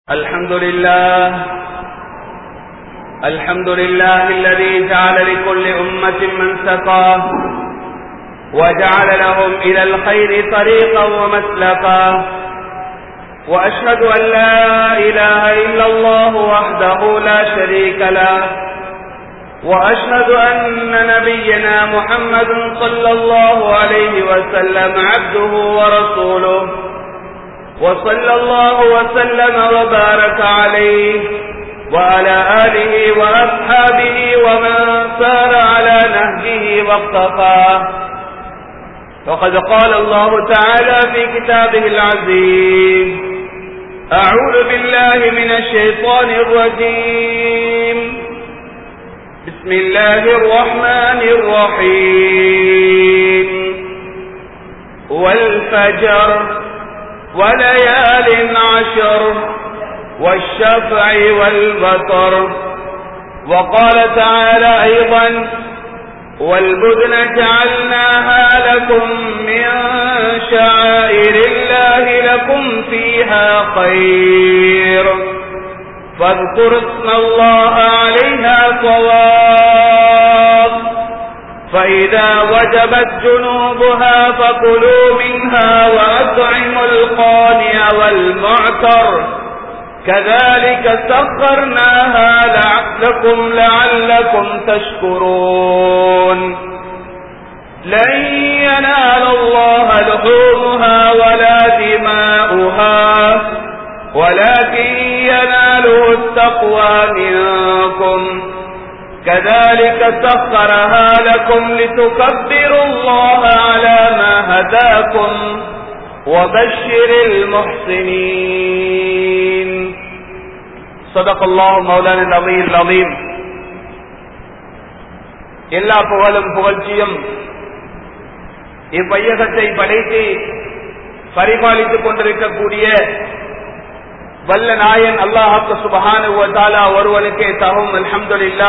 الحمد لله الحمد لله الذي جعل لكل أمة منسقا وجعل لهم إلى الخير طريقا ومسلكا وأشهد أن لا إله إلا الله وحده لا شريك له وأشهد أن نبينا محمد صلى الله عليه وسلم عبده ورسوله وصلى الله وسلم وبارك عليه وعلى آله وأصحابه ومن سار على نهجه واقتفاه وقد قال الله تعالى في كتابه العزيز أعوذ بالله من الشيطان الرجيم بسم الله الرحمن الرحيم والفجر وليال عشر والشفع والبطر وقال تعالى أيضا والبدن جعلناها لكم من شعائر الله لكم فيها خير فاذكروا اسم الله عليها صواب فإذا وجبت جنوبها فكلوا منها وأطعموا القانع والمعتر كذلك سخرناها لعلكم لعلكم تشكرون لن ينال الله لحومها ولا دماؤها ولكن يناله التقوى منكم كذلك سخرها لكم لتكبروا الله على ما هداكم وبشر المحسنين صدق الله مولانا العظيم العظيم எல்லா புகழும் புகழ்ச்சியும் இவ்வையகத்தை படைத்து பரிபாலித்துக் கொண்டிருக்கக்கூடிய வல்ல நாயன் அல்லாஹாக்கு சுபஹானுவத்தாலா ஒருவனுக்கே தகும் அல்ஹம்துலில்லா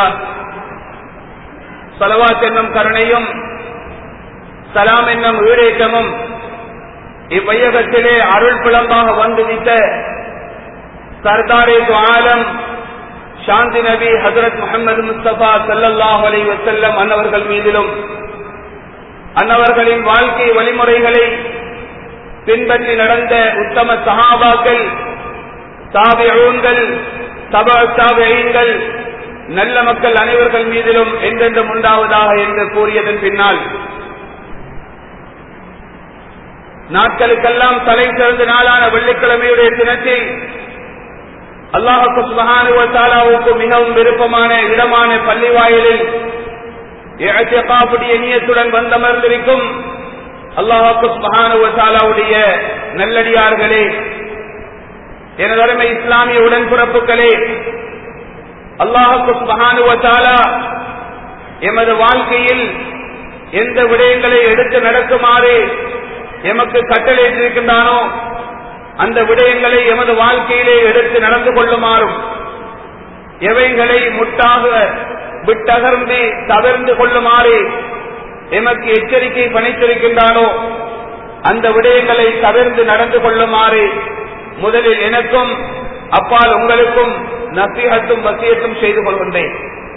சலவாத் என்னும் கருணையும் சலாம் என்னும் ஈடேற்றமும் இவ்வையகத்திலே அருள் புலமாக வந்துவித்த சர்தாரே ஆலம் சாந்தி நபி ஹசரத் முகமது முஸ்தபா சல்லல்லாஹ் அலை வசல்லம் அன்னவர்கள் மீதிலும் அன்னவர்களின் வாழ்க்கை வழிமுறைகளை பின்பற்றி நடந்த உத்தம சஹாபாக்கள் தாபியூன்கள் தபா தாபியங்கள் நல்ல மக்கள் அனைவர்கள் மீதிலும் என்றென்றும் உண்டாவதாக என்று கூறியதன் பின்னால் நாட்களுக்கெல்லாம் தலை சிறந்த நாளான வெள்ளிக்கிழமையுடைய தினத்தில் அல்லாஹு சுபஹானுவத்தாலாவுக்கு மிகவும் விருப்பமான இடமான பள்ளி வாயிலில் காப்புடைய நீயத்துடன் வந்தமர்ந்திருக்கும் அல்லாஹு சுபஹானுவத்தாலாவுடைய நல்லடியார்களே எனது அருமை இஸ்லாமிய உடன்பிறப்புகளே அல்லாஹுக்கு சுபஹானுவத்தாலா எமது வாழ்க்கையில் எந்த விடயங்களை எடுத்து நடக்குமாறு எமக்கு கட்டளையிட்டிருக்கின்றானோ அந்த விடயங்களை எமது வாழ்க்கையிலே எடுத்து நடந்து கொள்ளுமாறும் எவைகளை முட்டாக விட்டகர்ந்து தகர்ந்து கொள்ளுமாறு எமக்கு எச்சரிக்கை பணித்திருக்கின்றானோ அந்த விடயங்களை தவிர்த்து நடந்து கொள்ளுமாறு முதலில் எனக்கும் அப்பால் உங்களுக்கும் நசீகத்தும் வசியத்தும் செய்து கொள்கின்றேன்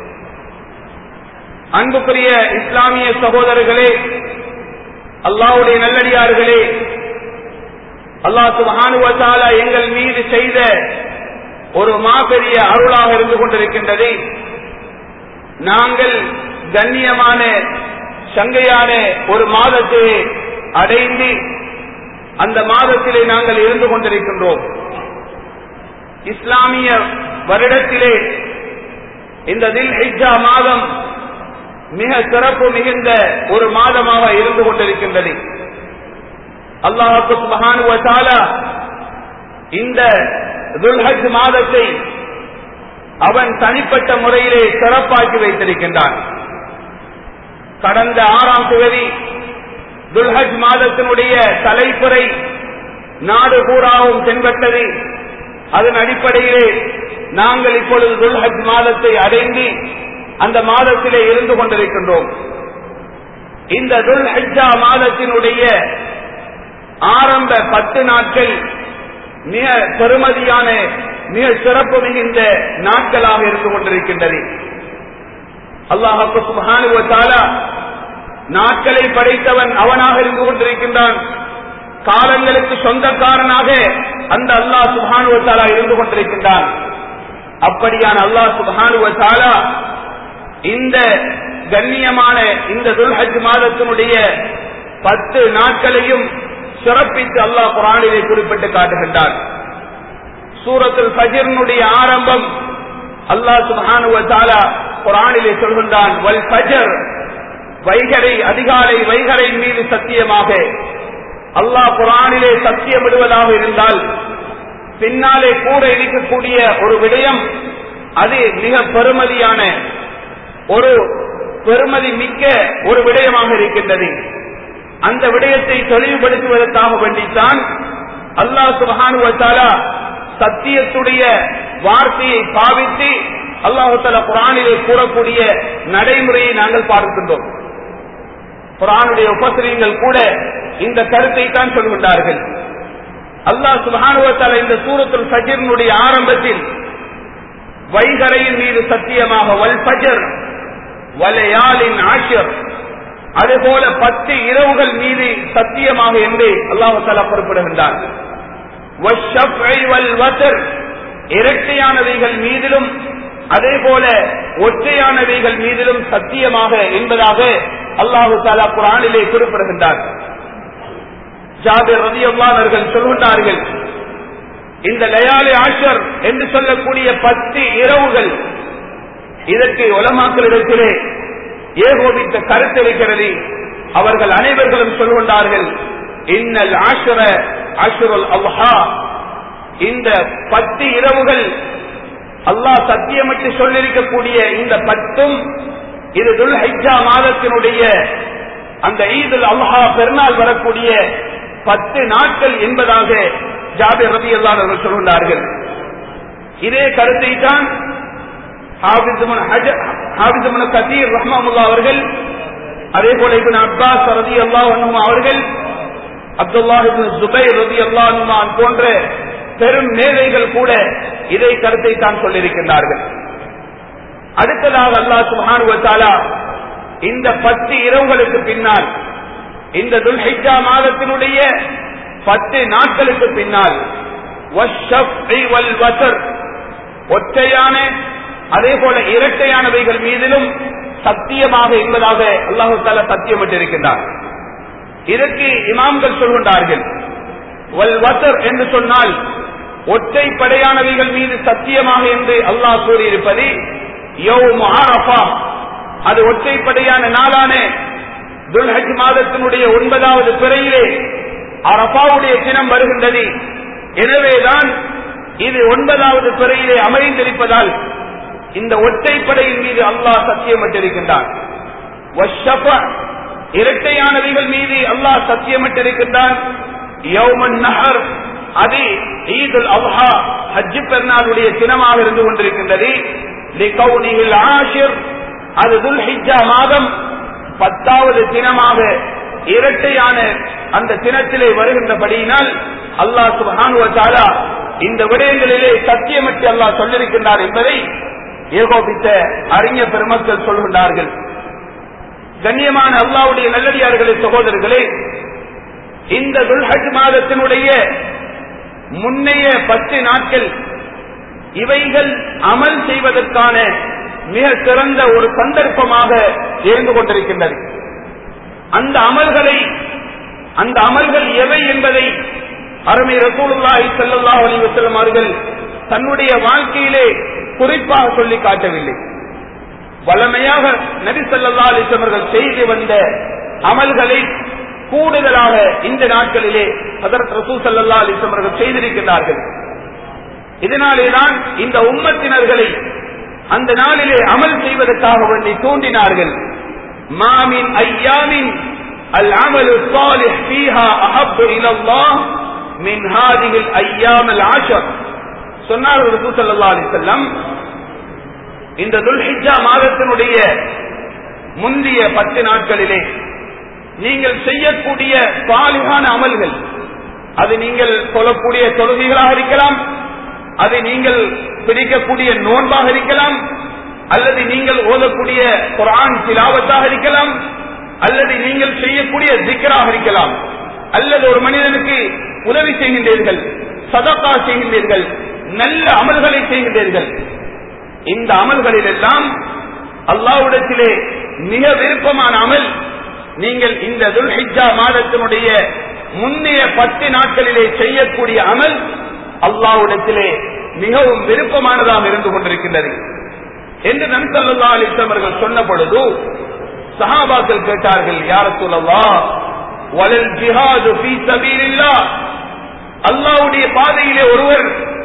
அன்புக்குரிய இஸ்லாமிய சகோதரர்களே அல்லாவுடைய நல்லடியார்களே அல்லாஹ் சுபானுவத்தால எங்கள் மீது செய்த ஒரு மாபெரிய அருளாக இருந்து கொண்டிருக்கின்றது நாங்கள் கண்ணியமான சங்கையான ஒரு மாதத்தை அடைந்து அந்த மாதத்திலே நாங்கள் இருந்து கொண்டிருக்கின்றோம் இஸ்லாமிய வருடத்திலே இந்த தில் ஹிஜா மாதம் மிக சிறப்பு மிகுந்த ஒரு மாதமாக இருந்து கொண்டிருக்கின்றது அல்லாஹு மகானுவத்தால இந்த துல்ஹஜ் மாதத்தை அவன் தனிப்பட்ட முறையிலே சிறப்பாக்கி வைத்திருக்கின்றான் கடந்த ஆறாம் தேதி துல்ஹஜ் மாதத்தினுடைய தலைப்புரை நாடு பூராவும் தென்பட்டது அதன் அடிப்படையிலே நாங்கள் இப்பொழுது துல்ஹஜ் மாதத்தை அடைந்து அந்த மாதத்திலே இருந்து கொண்டிருக்கின்றோம் இந்த துல் ஹஜ்ஜா மாதத்தினுடைய ஆரம்ப பத்து நாட்கள் மிக பெருமதியான மிக சிறப்பு மிகுந்த நாட்களாக இருந்து கொண்டிருக்கின்றது அல்லாஹு சுபானுவத்தால நாட்களை படைத்தவன் அவனாக இருந்து கொண்டிருக்கின்றான் காலங்களுக்கு சொந்தக்காரனாக அந்த அல்லாஹ் சுபானுவத்தாலா இருந்து கொண்டிருக்கின்றான் அப்படியான அல்லாஹ் சுபானுவத்தாலா இந்த கண்ணியமான இந்த துல்ஹஜ் மாதத்தினுடைய பத்து நாட்களையும் சிறப்பித்து அல்லாஹ் குரானிலே குறிப்பிட்டு காட்டுகின்றான் சூரத்தில் ஃபஜிர்னுடைய ஆரம்பம் அல்லாஹ் சுபானுவத்தாலா குரானிலே சொல்கின்றான் வல் ஃபஜர் வைகரை அதிகாலை வைகரை மீது சத்தியமாக அல்லாஹ் குரானிலே சத்தியமிடுவதாக இருந்தால் பின்னாலே கூட இருக்கக்கூடிய ஒரு விடயம் அது மிக பெருமதியான ஒரு பெருமதி மிக்க ஒரு விடயமாக இருக்கின்றது அந்த விடயத்தை தெளிவுபடுத்துவதற்காக வேண்டித்தான் அல்லாஹ் சுபஹானுவத்தாலா சத்தியத்துடைய வார்த்தையை பாவித்து அல்லாஹு தலா குரானிலே கூறக்கூடிய நடைமுறையை நாங்கள் பார்க்கின்றோம் குரானுடைய உபசிரியங்கள் கூட இந்த கருத்தை தான் சொல்கின்றார்கள் அல்லாஹ் சுபானுவத்தால இந்த சூரத்துல் ஃபஜிர்னுடைய ஆரம்பத்தில் வைகரையின் மீது சத்தியமாக வல் ஃபஜர் வலையாலின் ஆஷர் அதுபோல பத்து இரவுகள் மீது சத்தியமாக என்று அல்லாஹு தாலா குறிப்பிடுகின்றார் இரட்டையானவைகள் மீதிலும் அதே போல ஒற்றையானவைகள் மீதிலும் சத்தியமாக என்பதாக அல்லாஹு தாலா குரானிலே குறிப்பிடுகின்றார் ஜாபிர் ரதியல்லானவர்கள் சொல்கின்றார்கள் இந்த லயாலி ஆஷர் என்று சொல்லக்கூடிய பத்து இரவுகள் இதற்கு உலமாக்களிடத்திலே ஏகோபித்த கருத்து இருக்கிறது அவர்கள் அனைவர்களும் சொல்கின்றார்கள் இன்னல் ஆஷர அஷுரல் அல்ஹா இந்த பத்து இரவுகள் அல்லாஹ் சத்தியமிட்டு சொல்லிருக்கக்கூடிய இந்த பத்தும் இது துல் ஹைஜா மாதத்தினுடைய அந்த ஈதுல் அல்ஹா பெருநாள் வரக்கூடிய பத்து நாட்கள் என்பதாக ஜாபிர் ரவி அல்லாதவர்கள் சொல்கின்றார்கள் இதே கருத்தை தான் கதீர் ரஹ்மாமுல்லா அவர்கள் அதே போல இபின் அப்பாஸ் ரதி அல்லா அவர்கள் அப்துல்லா ஜுபை ரதி அல்லா போன்ற பெரும் மேதைகள் கூட இதை கருத்தை தான் சொல்லியிருக்கின்றார்கள் அடுத்ததாக அல்லா சுபானுவத்தாலா இந்த பத்து இரவுகளுக்கு பின்னால் இந்த துல்ஹிஜா மாதத்தினுடைய பத்து நாட்களுக்கு பின்னால் ஒற்றையான அதே போல இரட்டையானவைகள் மீதிலும் சத்தியமாக என்பதாக அல்லாஹு தாலா சத்தியமிட்டிருக்கின்றார் இதற்கு இமாம்கள் சொல்கின்றார்கள் வல் வசர் என்று சொன்னால் ஒற்றைப்படையானவைகள் மீது சத்தியமாக என்று அல்லாஹ் கூறியிருப்பது அது ஒற்றைப்படையான நாளான துல்ஹஜ் மாதத்தினுடைய ஒன்பதாவது பிறையிலே அரபாவுடைய தினம் வருகின்றது எனவேதான் இது ஒன்பதாவது பிறையிலே அமைந்திருப்பதால் இந்த ஒற்றைப்படையின் மீது அல்லாஹ் சத்தியமிட்டிருக்கின்றான் இரட்டையானவைகள் மீது அல்லாஹ் சத்தியமிட்டிருக்கின்றான் யௌமன் நஹர் அது ஈதுல் அல்ஹா ஹஜ்ஜு பெருநாளுடைய தினமாக இருந்து கொண்டிருக்கின்றது அது துல் ஹிஜா மாதம் பத்தாவது தினமாக இரட்டையான அந்த தினத்திலே வருகின்றபடியினால் அல்லாஹ் சுபானுவத்தாலா இந்த விடயங்களிலே சத்தியமிட்டு அல்லாஹ் சொல்லிருக்கின்றார் என்பதை ஏகோபித்த அறிஞர் பெருமக்கள் சொல்கின்றார்கள் கண்ணியமான அல்லாவுடைய நல்லடியார்களே சகோதரர்களே இந்த துல்ஹஜ் மாதத்தினுடைய முன்னைய பத்து நாட்கள் இவைகள் அமல் செய்வதற்கான மிக சிறந்த ஒரு சந்தர்ப்பமாக இருந்து கொண்டிருக்கின்றது அந்த அமல்களை அந்த அமல்கள் எவை என்பதை அருமை ரசூலுல்லாஹி ஸல்லல்லாஹு அலைஹி வஸல்லம் அவர்கள் தன்னுடைய வாழ்க்கையிலே குறிப்பாக சொல்லி காட்டவில்லை வளமையாக நபி ஸல்லல்லாஹு அலைஹி வஸல்லம் அவர்கள் செய்து வந்த அமல்களை கூடுதலாக இந்த நாட்களிலே ஹதரத் ரசூல் ஸல்லல்லாஹு அலைஹி வஸல்லம் அவர்கள் செய்திருக்கிறார்கள் இதனாலேதான் இந்த உம்மத்தினர்களை அந்த நாளிலே அமல் செய்வதற்காக வேண்டி தூண்டினார்கள் மாமின் ஐயாமின் அல் அமலு சாலிஹ் ஃபீஹா அஹப்பு இலல்லாஹ் மின் ஹாதிஹில் ஐயாம் அல் ஆஷர் சொன்னார்கள் ரசூல் ஸல்லல்லாஹு அலைஹி வஸல்லம் இந்த துல்ஹிஜ்ஜா மாதத்தினுடைய முந்திய பத்து நாட்களிலே நீங்கள் செய்யக்கூடிய சாலிகான அமல்கள் அது நீங்கள் சொல்லக்கூடிய தொழுகைகளாக இருக்கலாம் அது நீங்கள் பிடிக்கக்கூடிய நோன்பாக இருக்கலாம் அல்லது நீங்கள் ஓதக்கூடிய குரான் திலாவத்தாக இருக்கலாம் அல்லது நீங்கள் செய்யக்கூடிய திக்கராக இருக்கலாம் அல்லது ஒரு மனிதனுக்கு உதவி செய்கின்றீர்கள் சதக்கா செய்கின்றீர்கள் நல்ல அமல்களை செய்கின்றீர்கள் இந்த அமல்களில் எல்லாம் அல்லாவிடத்திலே மிக விருப்பமான அமல் நீங்கள் இந்த துல்ஹிஜா மாதத்தினுடைய முன்னைய பத்து நாட்களிலே செய்யக்கூடிய அமல் அல்லாவிடத்திலே மிகவும் விருப்பமானதாக இருந்து கொண்டிருக்கின்றது என்று நன்சல்லா அலிஸ்லாம் அவர்கள் சொன்ன பொழுது சஹாபாக்கள் கேட்டார்கள் யார சொல்லவா வலல் ஜிஹாது ஃபீ சபீலில்லாஹ் அல்லாஹ்வுடைய பாதையிலே ஒருவர்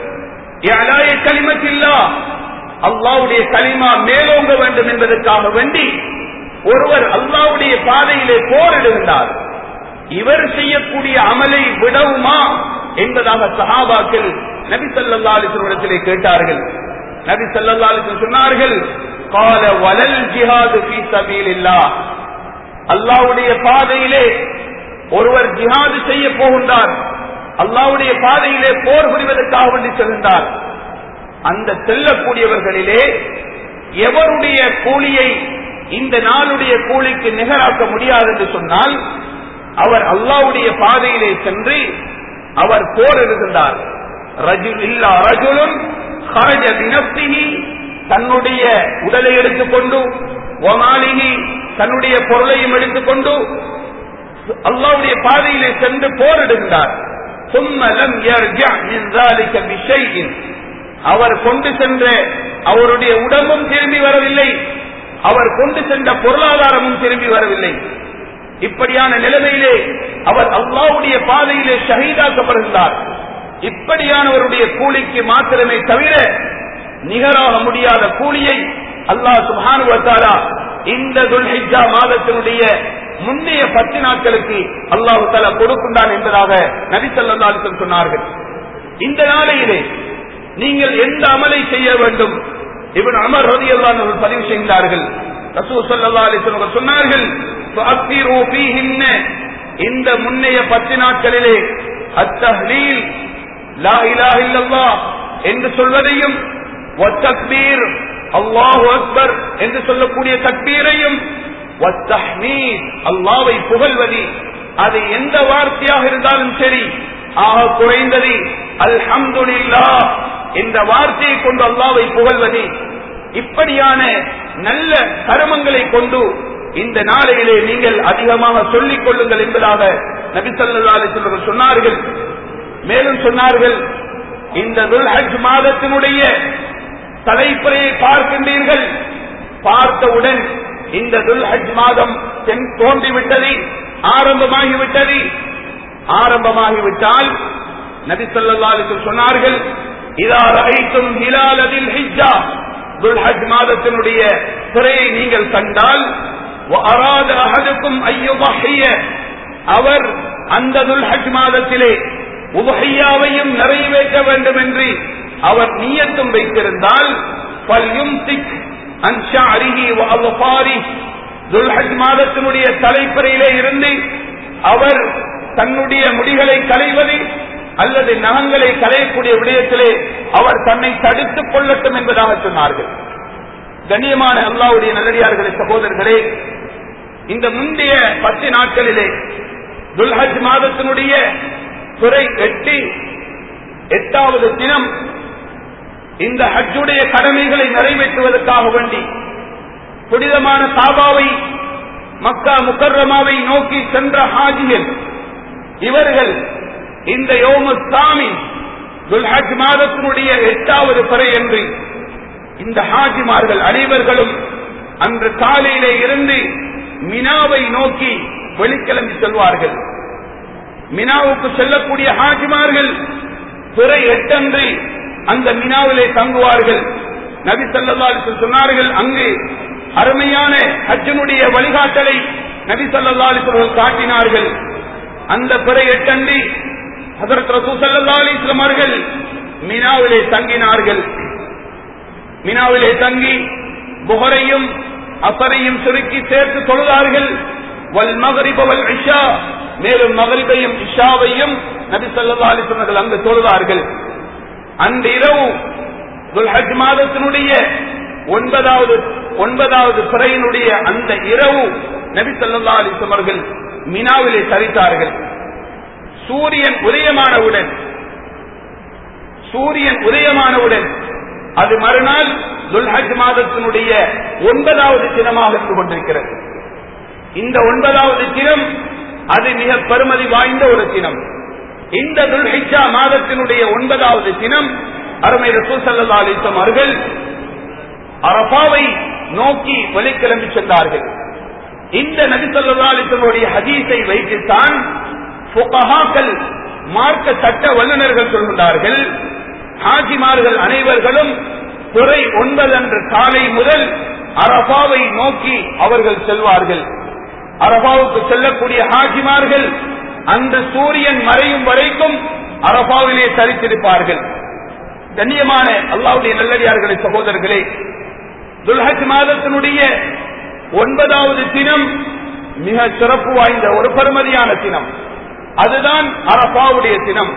யாராய கலிமத்தில்லா அல்லாஹ்வுடைய கலிமா மேலோங்க வேண்டும் என்பதற்காக வேண்டி ஒருவர் அல்லாஹ்வுடைய பாதையிலே போரிடுகின்றார் இவர் செய்யக்கூடிய அமலை விடவுமா என்பதாக சஹாபாக்கள் நபி ஸல்லல்லாஹு அலைஹி வஸல்லம் கேட்டார்கள் நபி ஸல்லல்லாஹு அலைஹி வஸல்லம் சொன்னார்கள் قال வலல் ஜிஹாது ஃபீ சபீலில்லாஹ் அல்லாஹ்வுடைய பாதையிலே ஒருவர் ஜிஹாது செய்ய போகின்றார் அல்லாஹ்வுடைய பாதையிலே போர் புரிவதற்காக வேண்டி செல்கின்றார் அந்த செல்லக்கூடியவர்களிலே எவருடைய கூலியை இந்த நாளுடைய கூலிக்கு நிகராக்க முடியாது என்று சொன்னால் அவர் அல்லாஹ்வுடைய பாதையிலே சென்று அவர் போரிடுகின்றார் ரஜுல் இல்லா ரஜுலுன் خرج بنفسه தன்னுடைய உடலை எடுத்துக்கொண்டு ஒமாலிகி தன்னுடைய பொருளையும் எடுத்துக்கொண்டு அல்லாவுடைய பாதையிலே சென்று போரிடுகின்றார் ثم لم يرجع من ذلك بشيء அவர் கொண்டு சென்ற அவருடைய உடம்பும் திரும்பி வரவில்லை அவர் கொண்டு சென்ற பொருளாதாரமும் திரும்பி வரவில்லை இப்படியான நிலைமையிலே அவர் அல்லாவுடைய பாதையிலே ஷஹீதாக்கப்படுகின்றார் இப்படியானவருடைய கூலிக்கு மாத்திரமே தவிர நிகராக முடியாத கூலியை அல்லாஹ் சுபானுவத்தாலா இந்த துல்ஹிஜா மாதத்தினுடைய முந்தைய பத்து நாட்களுக்கு அல்லாஹு தாலா கொடுக்கின்றான் என்பதாக நபிசல்லாலிசன் சொன்னார்கள் இந்த நாளையிலே நீங்கள் எந்த அமலை செய்ய வேண்டும் இவன் அமர் ரதி அல்லாஹ் பதிவு செய்கிறார்கள் ரசூ சல்லா அலிஸ்வர்கள் சொன்னார்கள் فَأَكْثِرُوا فِيهِنَّ இந்த முன்னைய பத்து நாட்களிலே அத்தஹ்லீல் லா இலாஹ இல்லல்லாஹ் என்று சொல்வதையும் வத்தக்பீர் அல்லாஹு அக்பர் என்று சொல்லக்கூடிய தக்பீரையும் வத்தஹ்மீத் அல்லாவை புகழ்வது அது எந்த வார்த்தையாக இருந்தாலும் சரி ஆக குறைந்தது அல்ஹம்துலில்லாஹ் என்ற வார்த்தையை கொண்டு அல்லாவை புகழ்வது இப்படியான நல்ல கருமங்களை கொண்டு இந்த நாளையிலே நீங்கள் அதிகமாக சொல்லிக் கொள்ளுங்கள் என்பதாக நபிசல்லா அலிஸ்வர்கள் சொன்னார்கள் மேலும் சொன்னார்கள் இந்த துல்ஹஜ் மாதத்தினுடைய தலைப்புறையை பார்க்கின்றீர்கள் பார்த்தவுடன் இந்த துல்ஹஜ் மாதம் தென் தோன்றிவிட்டது ஆரம்பமாகிவிட்டது ஆரம்பமாகிவிட்டால் நபி சொல்லா சொன்னார்கள் இதா ரஹைத்தும் ஹிலாலதில் ஹிஜ்ஜா துல்ஹஜ் மாதத்தினுடைய திரையை நீங்கள் கண்டால் அராத அகதுக்கும் ஐயுபஹிய அவர் அந்த துல்ஹஜ் மாதத்திலே உபஹையாவையும் நிறைவேற்ற வேண்டும் என்று அவர் நீயத்தும் வைத்திருந்தால் துல்ஹஜ் மாதத்தினுடைய தலைப்பறையிலே இருந்து அவர் தன்னுடைய முடிகளை களைவது அல்லது நகங்களை களையக்கூடிய விடயத்திலே அவர் தன்னை தடுத்துக் கொள்ளட்டும் என்பதாக சொன்னார்கள் கண்ணியமான அல்லாவுடைய நல்லடியார்களே சகோதரர்களே இந்த முந்தைய பத்து நாட்களிலே துல்ஹஜ் மாதத்தினுடைய துறை எட்டு எட்டாவது தினம் இந்த ஹஜ்ஜுடைய கடமைகளை நிறைவேற்றுவதற்காக வேண்டி புனிதமான சாபாவை மக்கா முக்கர்ரமாவை நோக்கி சென்ற ஹாஜிகள் இவர்கள் இந்த யோமஸ்தாமி துல்ஹஜ் மாதத்தினுடைய எட்டாவது பிறை என்று இந்த ஹாஜிமார்கள் அனைவர்களும் அன்று காலையிலே இருந்து மினாவை நோக்கி வெளிக்கிளம்பி செல்வார்கள் மினாவுக்கு செல்லக்கூடிய ஹாஜிமார்கள் துறை எட்டன்று அந்த மினாவிலே தங்குவார்கள் நபி சல்லா சொன்னார்கள் அங்கு அருமையான ஹஜ்ஜனுடைய வழிகாட்டலை நபி சல்லா அலிஸ்வர்கள் காட்டினார்கள் அந்த பிறை எட்டன்றி ஹசரத் ரசூ சல்லா அலிஸ்லம் அவர்கள் மினாவிலே தங்கினார்கள் மினாவிலே தங்கி புகரையும் அசரையும் சுருக்கி சேர்த்து தொழுதார்கள் வல் மகரிப வல் இஷா மேலும் மகரிபையும் இஷாவையும் நபி சல்லா அலிஸ்வர்கள் அங்கு தொழுதார்கள் அந்த இரவு துல்ஹஜ் மாதத்தினுடைய ஒன்பதாவது ஒன்பதாவது பிறையினுடைய அந்த இரவு நபி ஸல்லல்லாஹு அலைஹி வஸல்லம் அவர்கள் மினாவிலே சரித்தார்கள் சூரியன் உதயமானவுடன் சூரியன் உதயமானவுடன் அது மறுநாள் துல்ஹஜ் மாதத்தினுடைய ஒன்பதாவது தினமாக இருந்து கொண்டிருக்கிறது இந்த ஒன்பதாவது தினம் அது மிக பெருமதி வாய்ந்த ஒரு தினம் இந்த துல்ஹிஜா மாதத்தினுடைய ஒன்பதாவது தினம் அருமை ரசூல் ஸல்லல்லாஹு அலைஹி வஸல்லம் அவர்கள் அரபாவை நோக்கி வெளிக்கிளம்பி சென்றார்கள் இந்த நபி ஸல்லல்லாஹு அலைஹி வஸல்லம் ஹதீஸை வைத்துத்தான் ஃபுகஹாக்கள் மார்க்க சட்ட வல்லுநர்கள் சொல்கின்றார்கள் ஹாஜிமார்கள் அனைவர்களும் துறை ஒன்பது அன்று காலை முதல் அரபாவை நோக்கி அவர்கள் செல்வார்கள் அரபாவுக்கு செல்லக்கூடிய ஹாஜிமார்கள் அந்த சூரியன் மறையும் வரைக்கும் அரபாவிலே தரித்திருப்பார்கள் கண்ணியமான அல்லாவுடைய நல்லடியார்களே சகோதரர்களே துல்ஹஜ் மாதத்தினுடைய ஒன்பதாவது தினம் மிக சிறப்பு வாய்ந்த ஒரு பெருமதியான தினம் அதுதான் அரபாவுடைய தினம்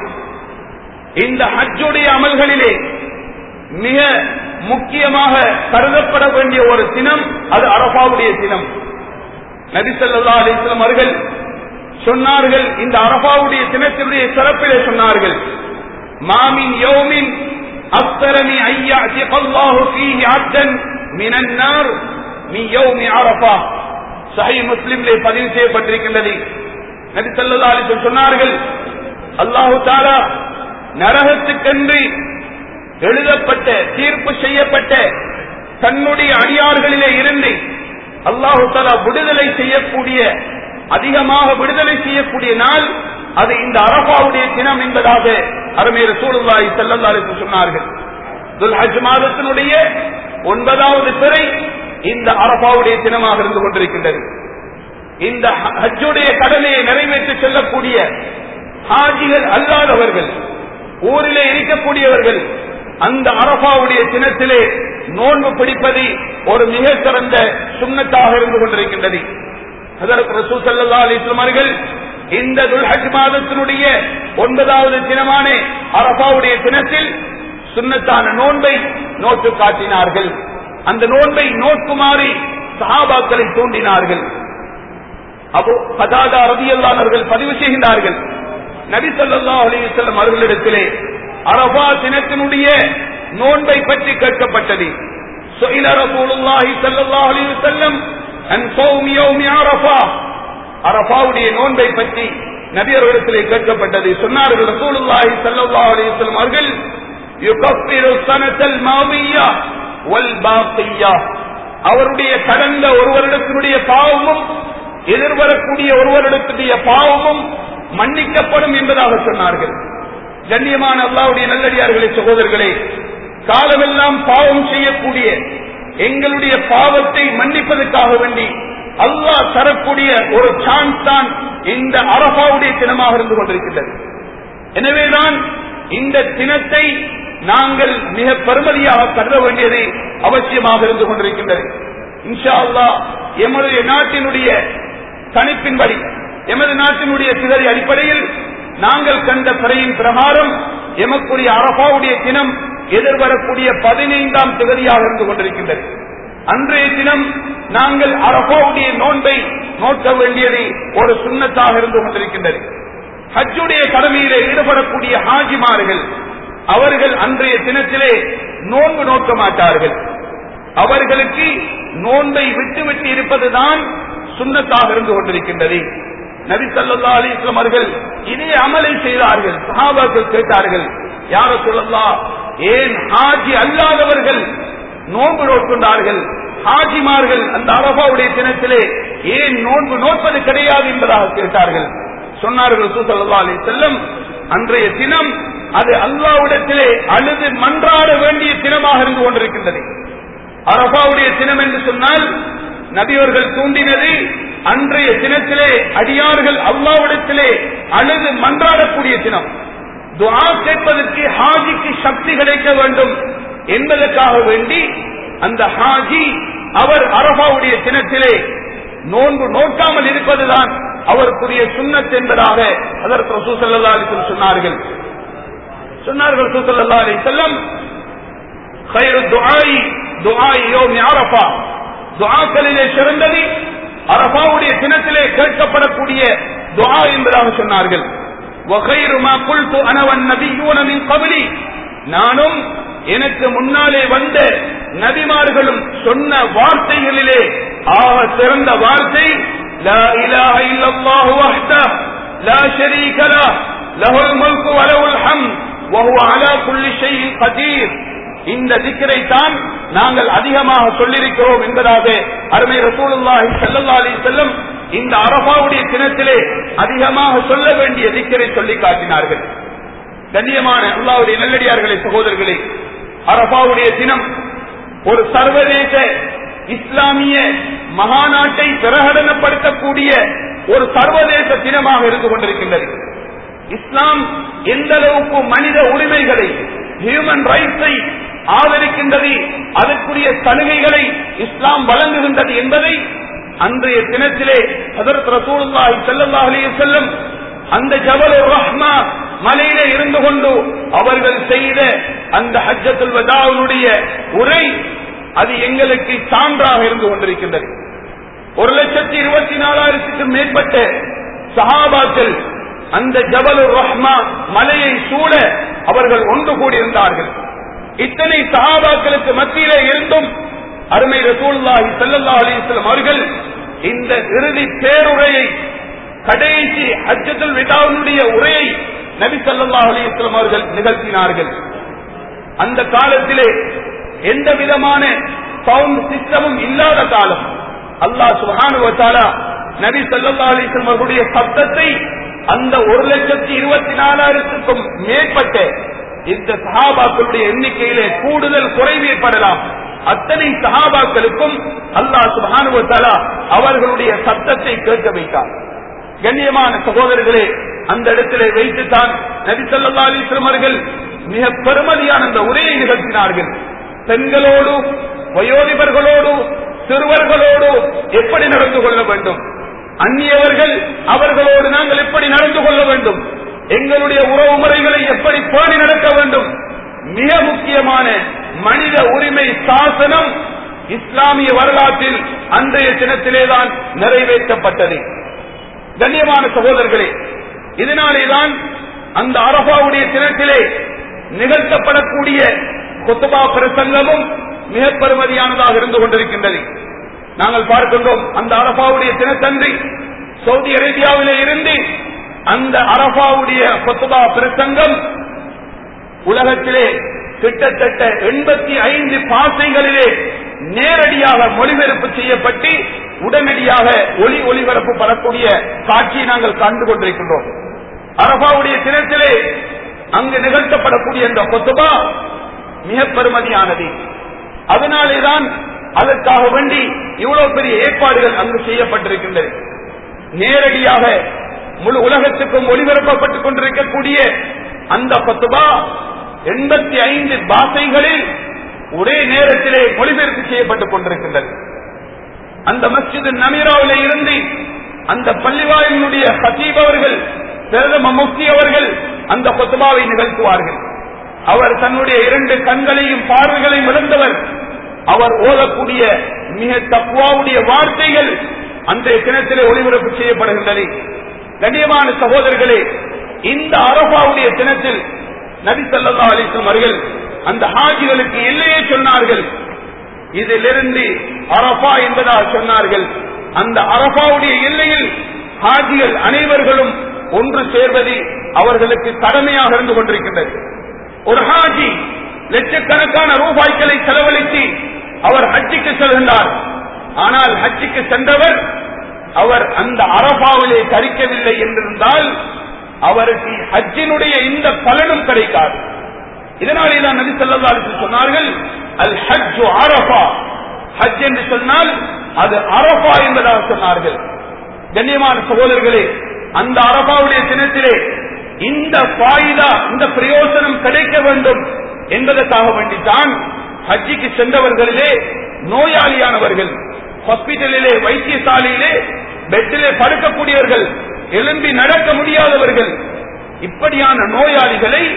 இந்த ஹஜ்ஜுடைய அமல்களிலே மிக முக்கியமாக கருதப்பட வேண்டிய ஒரு தினம் அது அரபாவுடைய தினம் நபிசல்லா அலிஸ்லாம் அவர்கள் சொன்னார்கள் இந்த அரபாவுடைய தினத்தினுடைய சிறப்பிலே சொன்னார்கள் மாமின் யோமின் அப்தரமி ஐயா அல்லாஹு ஃபீஹி அப்தன் மினன் நார் மி யௌமி அரபா சஹீஹ் முஸ்லிமிலே பதிவு செய்யப்பட்டிருக்கின்றது நபி ஸல்லல்லாஹு அலைஹி வஸல்லம் சொன்னார்கள் அல்லாஹு தஆலா நரகத்துக்கென்று எழுதப்பட்ட தீர்ப்பு செய்யப்பட்ட தன்னுடைய அடியார்களிலே இருந்து அல்லாஹு தஆலா விடுதலை செய்யக்கூடிய அதிகமாக விடுதலை செய்யக்கூடிய நாள் அது இந்த அரபாவுடைய தினம் என்பதாக அருமை ரசூலுல்லாஹி ஸல்லல்லாஹு அலைஹி வஸல்லம் சொன்னார்கள் துல்ஹஜ் மாதத்தினுடைய ஒன்பதாவது பிறை இந்த அரபாவுடைய தினமாக இருந்து கொண்டிருக்கின்றது இந்த ஹஜ்ஜுடைய கடமையை நிறைவேற்றி செல்லக்கூடிய ஹாஜிகள் அல்லாதவர்கள் ஊரிலே இருக்கக்கூடியவர்கள் அந்த அரபாவுடைய தினத்திலே நோன்பு பிடிப்பது ஒரு மிக சிறந்த சுண்ணத்தாக இருந்து கொண்டிருக்கின்றது அதற்கு ரசூ சல்லா அலிஸ்லாம் அவர்கள் இந்த துல்ஹஜ் மாதத்தினுடைய ஒன்பதாவது தினமான அரபாவுடைய தினத்தில் சுண்ணத்தான நோன்பை நோட்டு காட்டினார்கள் அந்த நோன்பை நோக்குமாறி சஹாபாக்களை தூண்டினார்கள் அப்போ பதாதா ரதியல்லானவர்கள் பதிவு செய்கின்றார்கள் நபி ஸல்லல்லாஹு அலைஹி வஸல்லம் அவர்களிடத்திலே அரபா தினத்தினுடைய நோன்பை பற்றி கேட்கப்பட்டது சுஇல ரசூலுல்லாஹி ஸல்லல்லாஹு அலைஹி வஸல்லம் அன் ஸௌமி யௌமி அரஃபா அரஃபாவுடைய நோன்பை பற்றி நபி அவர்களிடத்திலே கேட்கப்பட்டது சொன்னார்கள் ரசூலுல்லாஹி ஸல்லல்லாஹு அலைஹி வஸல்லம் அவர்கள் யுகஃபிரு ஸனத்தல் மாவியா வல் பாக்கியா அவருடைய கடந்த ஒரு வருடத்தினுடைய பாவமும் எதிர்வரக்கூடிய ஒரு வருடத்துடைய பாவமும் மன்னிக்கப்படும் என்பதாக சொன்னார்கள் கண்ணியமான அல்லாவுடைய நல்லடியார்களே சகோதரர்களே காலமெல்லாம் பாவம் செய்யக்கூடிய எங்களுடைய பாவத்தை மன்னிப்பதற்காக வேண்டி அல்லாஹ் தரக்கூடிய ஒரு சான்ஸ் தான் இந்த அரபாவுடைய தினமாக இருந்து கொண்டிருக்கின்றது எனவேதான் இந்த தினத்தை நாங்கள் மிக பெருமதியாக கருத வேண்டியது அவசியமாக இருந்து கொண்டிருக்கின்றது இன்ஷா அல்லா எமது நாட்டினுடைய கணிப்பின்படி எமது நாட்டினுடைய சிதறி அடிப்படையில் நாங்கள் கண்ட பிறையின் பிரகாரம் எமக்குரிய அரபாவுடைய தினம் எதிர்வரக்கூடிய பதினைந்தாம் திகதியாக இருந்து கொண்டிருக்கின்றது அன்றைய தினம் நாங்கள் அரபாவுடைய நோன்பை நோக்க வேண்டியது ஒரு சுண்ணத்தாக இருந்து கொண்டிருக்கின்றது ஹஜ்ஜுடைய கடமையிலே ஈடுபடக்கூடிய ஹாஜிமார்கள் அவர்கள் அன்றைய தினத்திலே நோன்பு நோக்க மாட்டார்கள் அவர்களுக்கு நோன்பை விட்டுவிட்டு இருப்பதுதான் சுண்ணத்தாக இருந்து கொண்டிருக்கின்றது நபி சல்லா அலிஸ்லாம் அவர்கள் இதே அமலை செய்தார்கள் சஹாபாக்கள் கேட்டார்கள் யார சொல்லலாம் ஏன் ஹாஜி அல்லாதவர்கள் நோன்பு நோக்கின்றார்கள் ஹாஜிமார்கள் அந்த அரபாவுடைய தினத்திலே ஏன் நோன்பு நோட்பது கிடையாது என்பதாக கேட்டார்கள் சொன்னார்கள் சூசல்லா அலி செல்லம் அன்றைய தினம் அது அல்லாவிடத்திலே அழுது மன்றாட வேண்டிய தினமாக இருந்து கொண்டிருக்கின்றது அரபாவுடைய தினம் என்று சொன்னால் நபியவர்கள் தூண்டினது அன்றைய தினத்திலே அடியார்கள் அல்லாவிடத்திலே அழுது மன்றாடக்கூடிய தினம் துஆ கேட்பதற்கு ஹாஜிக்கு சக்தி கிடைக்க வேண்டும் என்பதற்காக வேண்டி அந்த ஹாஜி அவர் அரபாவுடைய தினத்திலே நோன்பு நோக்காமல் இருப்பதுதான் அவருக்குரிய சுண்ணத் என்பதாக அதற்கு ரசூசல்லா சொன்னார்கள் சொன்னார்கள் சல்லல்லாஹு அலைஹி வஸல்லம் خير الدعاء دعاء يوم عرفه துஆக்களிலே சிறந்தது அரபாவுடைய தினத்திலே கேட்கப்படக்கூடிய துஆ என்பதாக சொன்னார்கள் وخير ما قلت انا والنبيون من قبلي நானும் எனக்கு முன்னாலே வந்த நபிமார்களும் சொன்ன வார்த்தைகளிலே ஆக சிறந்த வார்த்தை லா இலாஹ இல்லல்லாஹு வஹ்தஹ் லா ஷரீக லஹ் லஹுல் முல்கு வ லஹுல் ஹம்த் وهو على كل شيء قدير இந்த திக்கரை தான் நாங்கள் அதிகமாக சொல்லியிருக்கிறோம் என்பதாக அருமை ரசூலுல்லாஹி ஸல்லல்லாஹு அலைஹி வஸல்லம் இந்த அரபாவுடைய தினத்திலே அதிகமாக சொல்ல வேண்டிய திக்கரை சொல்லி காட்டினார்கள் கண்ணியமான அல்லாவுடைய நல்லடியார்களே சகோதரர்களே அரபாவுடைய தினம் ஒரு சர்வதேச இஸ்லாமிய மகாநாட்டை பிரகடனப்படுத்தக்கூடிய ஒரு சர்வதேச தினமாக இருந்து கொண்டிருக்கின்றது இஸ்லாம் எந்த அளவுக்கு மனித உரிமைகளை ஹியூமன் ரைட்ஸை ஆதரிக்கின்றது அதற்குரிய சலுகைகளை இஸ்லாம் வழங்குகின்றது என்பதை அன்றைய தினத்திலே ஹதரத் ரசூலுல்லாஹி ஸல்லல்லாஹு அலைஹி வஸல்லம் அந்த ஜபல் ரஹ்மா மலையிலே இருந்து கொண்டு அவர்கள் செய்த அந்த ஹஜ்ஜத்துல் வதாவுடைய உரை அது எங்களுக்கு சான்றாக இருந்து கொண்டிருக்கின்றது ஒரு லட்சத்தி இருபத்தி நாலாயிரத்துக்கும் மேற்பட்ட சஹாபாக்கள் அந்த ஜபல் ரஹ்மா மலையை சூழ அவர்கள் ஒன்று கூடியிருந்தார்கள் இத்தனை சஹாபாக்களுக்கு மத்தியிலே இருந்தும் அருமை ரசூலுல்லாஹி ஸல்லல்லாஹு அலைஹி வஸல்லம் அவர்கள் இந்த இறுதி பேருரையை கடைசி ஹஜ்ஜத்துல் விதாவுடைய உரையை நபி ஸல்லல்லாஹு அலைஹி வஸல்லம் அவர்கள் நிகழ்த்தினார்கள் அந்த காலத்திலே எந்த விதமான சவுண்ட் சிஸ்டமும் இல்லாத காலம் அல்லாஹ் சுப்ஹானஹு வ தஆலா நபி ஸல்லல்லாஹு அலைஹி வஸல்லம் அவர்களுடைய சத்தத்தை அந்த ஒரு லட்சத்தி இருபத்தி நாலாயிரத்துக்கும் மேற்பட்ட இந்த சஹாபாக்களுடைய எண்ணிக்கையிலே கூடுதல் குறைவு ஏற்படலாம் அத்தனை சஹாபாக்களுக்கும் அல்லாஹ் சுப்ஹானஹு வ தஆலா அவர்களுடைய சத்தத்தை கேட்க வைத்தார் கண்ணியமான சகோதரர்களே அந்த இடத்திலே வைத்துத்தான் நபி ஸல்லல்லாஹு அலைஹி வஸல்லம் அவர்கள் மிக பெருமதியான அந்த உரையை நிகழ்த்தினார்கள் பெண்களோடு வயோதிபர்களோடு சிறுவர்களோடு எப்படி நடந்து கொள்ள வேண்டும் அந்நியவர்கள் அவர்களோடு நாங்கள் எப்படி நடந்து கொள்ள வேண்டும் எங்களுடைய உறவு முறைகளை எப்படி பேணி நடக்க வேண்டும் மிக முக்கியமான மனித உரிமை சாசனம் இஸ்லாமிய வரலாற்றில் அன்றைய தினத்திலேதான் நிறைவேற்றப்பட்டது கண்ணியமான சகோதரர்களே இதனாலேதான் அந்த அரபாவுடைய தினத்திலே நிகழ்த்தப்படக்கூடிய கொத்துபா பிரசங்கமும் மிக பெருமதியானதாக இருந்து கொண்டிருக்கின்றது நாங்கள் பார்க்கின்றோம் அந்த அரபாவுடைய தினத்தன்றி சவுதி அரேபியாவிலே இருந்து அந்த அரபாவுடைய கொத்துபா பிரசங்கம் உலகத்திலே கிட்டத்தட்ட எண்பத்தி ஐந்து பாசைகளிலே நேரடியாக மொழிபெயர்ப்பு செய்யப்பட்டு உடனடியாக ஒளி ஒளிபரப்பு பெறக்கூடிய காட்சியை நாங்கள் கண்டு கொண்டிருக்கின்றோம் அரபாவுடைய தினத்திலே அங்கு நிகழ்த்தப்படக்கூடிய இந்த கொத்துபா மிக பெருமதியானது அதனாலேதான் அதற்காக வேண்டி இவ்வளவு பெரிய ஏற்பாடுகள் அங்கு செய்யப்பட்டிருக்கின்றது நேரடியாக முழு உலகத்துக்கும் ஒளிபரப்பப்பட்டுக் கொண்டிருக்கக்கூடிய அந்த பத்துபா எண்பத்தி ஐந்து பாஷைகளில் ஒரே நேரத்திலே மொழிபெயர்ப்பு செய்யப்பட்டுக் கொண்டிருக்கின்றது அந்த மஸ்ஜித் நமீராவிலே இருந்து அந்த பள்ளிவாயினுடைய ஹசீப் அவர்கள் பிரதம முஃப்தி அவர்கள் அந்த கொத்துபாவை நிகழ்த்துவார்கள் அவர் தன்னுடைய இரண்டு கண்களையும் பார்வைகளையும் இழந்தவர் அவர் ஓதக்கூடிய மிக தக்குவாவுடைய வார்த்தைகள் அன்றைய தினத்திலே ஒளிபரப்பு செய்யப்படுகின்றன கண்ணியமான சகோதரர்களே இந்த அரபாவுடைய தினத்தில் நபி சல்லா அலிஸ்லம் அவர்கள் அந்த ஹாஜிகளுக்கு எல்லையே சொன்னார்கள் இதிலிருந்து அரபா என்பதாக சொன்னார்கள் அந்த அரபாவுடைய எல்லையில் ஹாஜிகள் அனைவர்களும் ஒன்று சேர்வது அவர்களுக்கு கடமையாக இருந்து கொண்டிருக்கின்றது ஒரு ஹாஜி லட்சக்கணக்கான ரூபாய்களை செலவழித்து அவர் ஹஜ்ஜிக்கு செல்கின்றார் ஆனால் ஹஜ்ஜிக்கு சென்றவர் அவர் அந்த அரபாவிலே தரிக்கவில்லை என்றிருந்தால் அவருக்கு ஹஜ்ஜினுடைய இந்த பலனும் கிடைக்காது இதனாலே தான் நபி ஸல்லல்லாஹு அலைஹி வஸல்லம் சொன்னார்கள் அல் ஹஜ்ஜு அரஃபா ஹஜ் என்று சொன்னால் அது அரஃபா என்பதாக சொன்னார்கள் கண்ணியமான சகோதரர்களே அந்த அரபாவுடைய தினத்திலே இந்த பாயிதா இந்த பிரயோசனம் கிடைக்க வேண்டும் என்பதற்காக வேண்டித்தான் ஹஜ்ஜிக்கு சென்றவர்களிலே நோயாளியானவர்கள் ஹாஸ்பிட்டலிலே வைத்தியசாலையிலே பெட்டிலே படுக்கக்கூடியவர்கள் எழும்பி நடக்க முடியாதவர்கள் இப்படியான நோயாளிகளை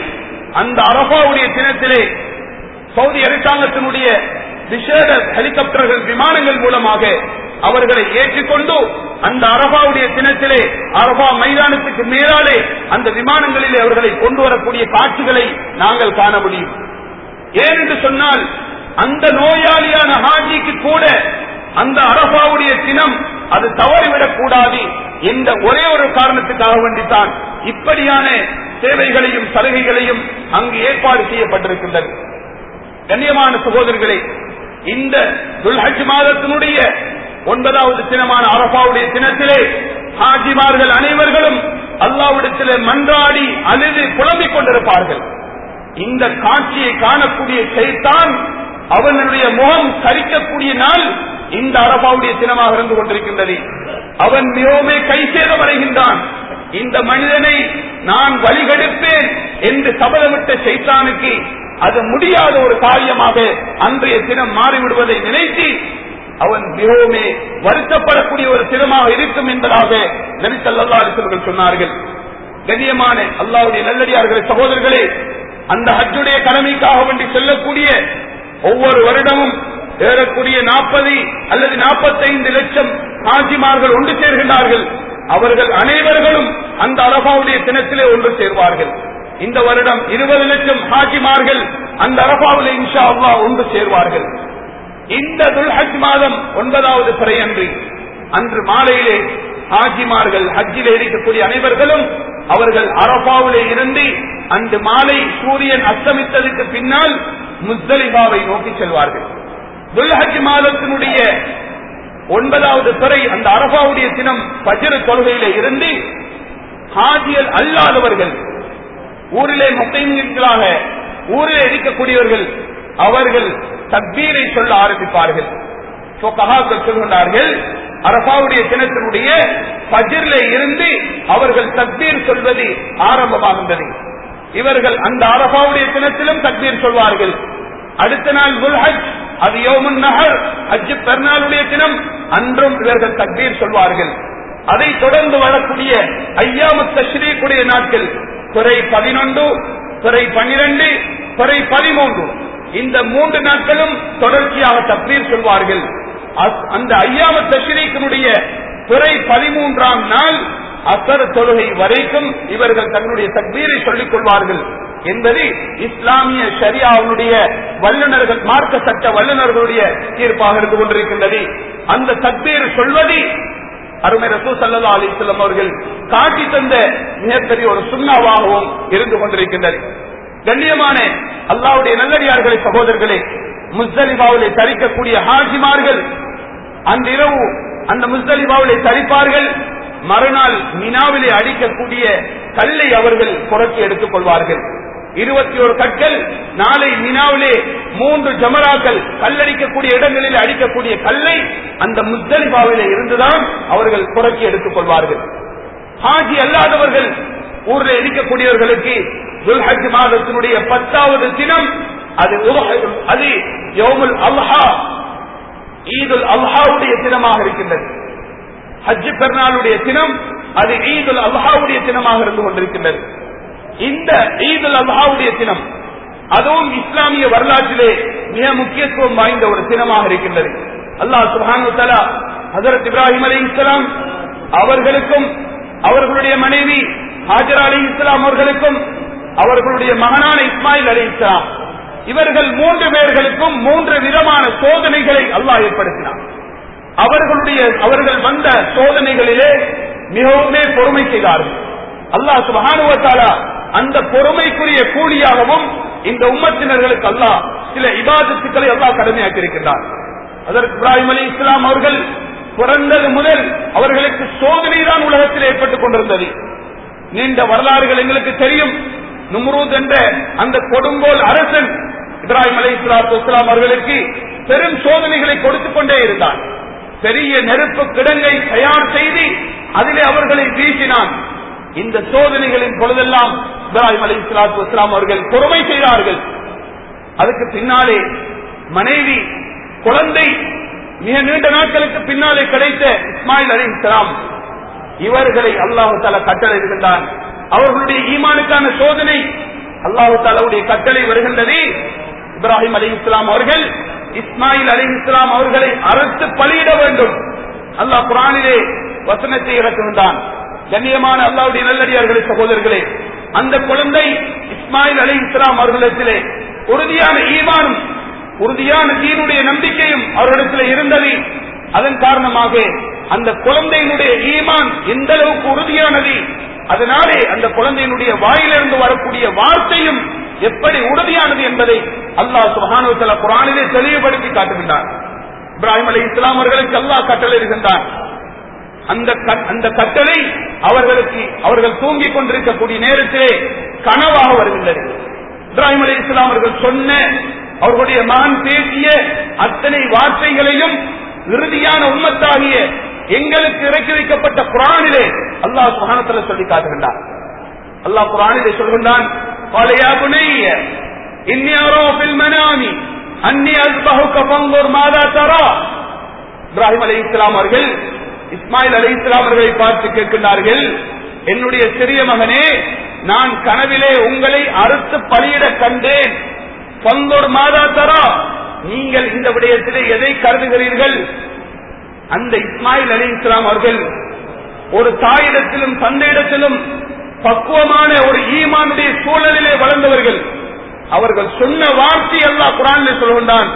அந்த அரபாவுடைய தினத்திலே சவுதி அரசாங்கத்தினுடைய விசேட ஹெலிகாப்டர்கள் விமானங்கள் மூலமாக அவர்களை ஏற்றிக்கொண்டு அந்த அரபாவுடைய தினத்திலே அரபா மைதானத்துக்கு மேலாலே அந்த விமானங்களிலே அவர்களை கொண்டு வரக்கூடிய காட்சிகளை நாங்கள் காண முடியும் ஏனென்று சொன்னால் அந்த நோயாளியான ஹாஜிக்கு கூட அந்த அரபாவுடைய தினம் அது தவறிவிடக் கூடாது என்ற ஒரே ஒரு காரணத்துக்காக வேண்டித்தான் இப்படியான சேவைகளையும் சலுகைகளையும் அங்கு ஏற்பாடு செய்யப்பட்டிருக்கின்றது கண்ணியமான சகோதரர்களே இந்த துல்ஹஜ் மாதத்தினுடைய ஒன்பதாவது தினமான அரபாவுடைய தினத்திலே ஹாஜிமார்கள் அனைவர்களும் அல்லாவிடத்திலே மன்றாடி அழுது புலம்பிக் கொண்டிருப்பார்கள் இந்த காட்சியை காணக்கூடிய செய்தான் அவனுடைய முகம் கரிக்கக்கூடிய நாள் இந்த அரபாவுடைய தினமாக இருந்து கொண்டிருக்கின்றது அவன் மிகவும் கை சேதமடைகின்றான் இந்த மனிதனை நான் வழிகெடுப்பேன் என்று சபதமிட்ட செய்தானுக்கு அது முடியாத ஒரு காரியமாக அன்றைய தினம் மாறிவிடுவதை நினைத்து அவன் மிகவும் வருத்தப்படக்கூடிய ஒரு தினமாக இருக்கும் என்பதாக நபித்தல்லா அலிசல்கள் சொன்னார்கள் கண்ணியமான அல்லாவுடைய நல்லடியார்களே சகோதரர்களே அந்த ஹஜ்ஜுடைய கடமைக்காக வேண்டி செல்லக்கூடிய ஒவ்வொரு வருடமும் ஏறக்கூடிய நாற்பது அல்லது நாற்பத்தைந்து லட்சம் காஞ்சிமார்கள் ஒன்று சேர்கின்றார்கள் அவர்கள் அனைவர்களும் அந்த அரபாவுடைய தினத்திலே ஒன்று சேர்வார்கள் இந்த வருடம் இருபது லட்சம் ஹாஜிமார்கள் அந்த அரபாவிலே இன்ஷா அல்லா ஒன்று சேர்வார்கள் இந்த துல்ஹஜ் மாதம் ஒன்பதாவது பிறை அன்று அன்று மாலையிலே ஹாஜிமார்கள் ஹஜ்ஜிலே இருக்கக்கூடிய அனைவர்களும் அவர்கள் அரபாவிலே இருந்து அன்று மாலை சூரியன் அஸ்தமித்ததுக்கு பின்னால் முஸ்தலிபாவை நோக்கி செல்வார்கள் துல்ஹஜ் மாதத்தினுடைய ஒன்பதாவது பிறை அந்த அரபாவுடைய தினம் பஜ்ர தொழுகையில இருந்து ஹாஜியல் அல்லாதவர்கள் ஊரிலே முத்தைங்களாக ஊரிலே இருக்கக்கூடியவர்கள் அவர்கள் தக்பீரை சொல்ல ஆரம்பிப்பார்கள் சொல்கின்றார்கள் அரபாவுடைய தினத்தினுடைய பஜிர்ல இருந்து அவர்கள் தக்பீர் சொல்வது ஆரம்பமாகின்றது இவர்கள் அந்த அரபாவுடைய தினத்திலும் தக்பீர் சொல்வார்கள் அடுத்த நாள் குல்ஹஜ் அது யோமுன் நகர் ஹஜ் பெருநாளுடைய தினம் அன்றும் இவர்கள் தக்பீர் சொல்வார்கள் அதை தொடர்ந்து வரக்கூடிய ஐயாமு தஸ்ரீக்குடைய நாட்கள் துறை பதினொன்று துறை பன்னிரண்டு துறை பதிமூன்று இந்த மூன்று நாட்களும் தொடர்ச்சியாக தக்பீர் சொல்வார்கள் அந்த ஐயாம தஸ்ரீக்கினுடைய துறை பதிமூன்றாம் நாள் அசர் தொழுகை வரைக்கும் இவர்கள் தங்களுடைய தக்பீரை சொல்லிக் கொள்வார்கள் என்பது இஸ்லாமிய ஷரியாவுடைய வல்லுநர்கள் மார்க்க சட்ட வல்லுநர்களுடைய தீர்ப்பாக இருந்து கொண்டிருக்கின்றது அந்த தக்பீர் சொல்வது அருமை ரசூ சல்லா அலிஸ்லாம் அவர்கள் காட்டி தந்த மிகப்பெரிய ஒரு சுண்ணாவாகவும் இருந்து கொண்டிருக்கின்றது கண்ணியமான அல்லாவுடைய நல்லடியார்களே சகோதரர்களே முஸ்தலிபாவிலே தரிக்கக்கூடிய ஹாஜிமார்கள் அந்த இரவு அந்த முஸ்தலிபாவிலே தரிப்பார்கள் மறுநாள் மினாவிலே அடிக்கக்கூடிய கல்லை அவர்கள் புறக்கி எடுத்துக் கொள்வார்கள் இருபத்தி ஒரு கற்கள் நாளை மினாவிலே மூன்று ஜமராக்கள் கல்லடிக்கக்கூடிய இடங்களில் அடிக்கக்கூடிய கல்லை அந்த முஸ்தலிபாவிலே இருந்துதான் அவர்கள் புறக்கி எடுத்துக் கொள்வார்கள் ஹாஜி அல்லாதவர்கள் ஊரில் இருக்கக்கூடியவர்களுக்கு துல்ஹஜ் மாதத்தினுடைய பத்தாவது தினம் அது அது யோமுல் அல்ஹா ஈதுல் அல்ஹாவுடைய தினமாக இருக்கின்றது ஹஜ் பெருநாளுடைய தினம் அது ஈதுல் அல்ஹாவுடைய தினமாக இருந்து கொண்டிருக்கின்றது இந்த ஈதுல் அல்ஹாவுடைய தினம் அதுவும் இஸ்லாமிய வரலாற்றிலே மிக முக்கியத்துவம் வாய்ந்த ஒரு தினமாக இருக்கின்றது அல்லாஹ் சுபானு தலா ஹசரத் இப்ராஹிம் அலி இஸ்லாம் அவர்களுக்கும் அவர்களுடைய மனைவி ஹாஜர் அலி இஸ்லாம் அவர்களுக்கும் அவர்களுடைய மகனான இஸ்மாயில் அலி இஸ்லாம் இவர்கள் மூன்று பேர்களுக்கும் மூன்று விதமான சோதனைகளை அல்லாஹ் ஏற்படுத்தினார் அவர்களுடைய அவர்கள் வந்த சோதனைகளிலே மிகவுமே பொறுமை செய்தார்கள் அல்லாஹ் சுபஹானுவத்தாலா அந்த பொறுமைக்குரிய கூலியாகவும் இந்த உம்மத்தினர்களுக்கு அல்லாஹ் சில இபாதத்துக்களை அல்லாஹ் கடமையாக்கியிருக்கின்றார் அதற்கு இப்ராஹிம் அலி இஸ்லாம் அவர்கள் பிறந்தது முதல் அவர்களுக்கு சோதனை தான் உலகத்தில் ஏற்பட்டுக் கொண்டிருந்தது நீண்ட வரலாறுகள் எங்களுக்கு தெரியும் நும்ரூத் என்ற அந்த கொடுங்கோல் அரசன் இப்ராஹிம் அலி இஸ்லாத்து இஸ்லாம் அவர்களுக்கு பெரும் சோதனைகளை கொடுத்துக் கொண்டே இருந்தார் பெரிய நெருப்பு கிடங்கை தயார் செய்து அதிலே அவர்களை வீசினான் இந்த சோதனைகளின் பொழுதெல்லாம் இப்ராஹிம் அலி இஸ்லாத்து இஸ்லாம் அவர்கள் பொறுமை செய்தார்கள் அதுக்கு பின்னாலே மனைவி குழந்தை மிக நீண்ட நாட்களுக்கு பின்னாலே கிடைத்த இஸ்மாயில் அலி இஸ்லாம் இவர்களை அல்லாஹு தலா கட்டளையிடுகின்றான் அவர்களுடைய ஈமானுக்கான சோதனை அல்லாஹு தாலாவுடைய கட்டளை வருகின்றது இப்ராஹிம் அலி இஸ்லாம் அவர்கள் இஸ்மாயில் அலி இஸ்லாம் அவர்களை அறுத்து பலியிட வேண்டும் அல்லாஹ் குரானிலே வசனத்தை இறக்குகின்றான் கண்ணியமான அல்லாவுடைய நல்லடியார்களே சகோதரர்களே அந்த குழந்தை இஸ்மாயில் அலி இஸ்லாம் அவர்களிடத்திலே உறுதியான ஈமானும் உறுதியான தீனுடைய நம்பிக்கையும் அவர்களிடத்தில் இருந்தது அதன் காரணமாக அந்த குழந்தையினுடைய ஈமான் எந்த அளவுக்கு உறுதியானது அதனாலே அந்த குழந்தையினுடைய வாயிலிருந்து வரக்கூடிய வார்த்தையும் எப்படி உறுதியானது என்பதை அல்லாஹ் சுபானு குரானிலே தெளிவுபடுத்தி காட்டுகின்றார் இப்ராஹிம் அலி இஸ்லாம் அவர்களுக்கு அல்லாஹ் கட்டளையிடுகின்றான் அந்த அந்த கட்டளை அவர்களுக்கு அவர்கள் தூங்கிக் கொண்டிருக்கக்கூடிய நேரத்திலே கனவாக வருகின்றது இப்ராஹிம் அலி இஸ்லாம் அவர்கள் சொன்ன அவர்களுடைய மகன் பேசிய அத்தனை வார்த்தைகளையும் இறுதியான உண்மத்தாகிய எங்களுக்கு இறக்கி வைக்கப்பட்ட குரானிலே அல்லாஹ் சுகானத்தில் சொல்லி காட்டுகின்றார் அல்லாஹ் குரானிலே சொல்கின்றான் இப்ராஹிம் அலி இஸ்லாம் அவர்கள் இஸ்மாயில் அலி இஸ்லாம் அவர்களை பார்த்து கேட்கின்றார்கள் என்னுடைய சிறிய மகனே நான் கனவிலே உங்களை அறுத்து பலியிட கண்டேன் பந்தோர் மாதா தரா நீங்கள் இந்த விடயத்திலே எதை கருதுகிறீர்கள் அந்த இஸ்மாயில் அலி இஸ்லாம் அவர்கள் ஒரு தாயிடத்திலும் தந்தையிடத்திலும் பக்குவமான ஒரு ஈமானுடைய சூழலிலே வளர்ந்தவர்கள் அவர்கள் சொன்ன வார்த்தை அல்லாஹ் குரானில் சொல்கின்றான்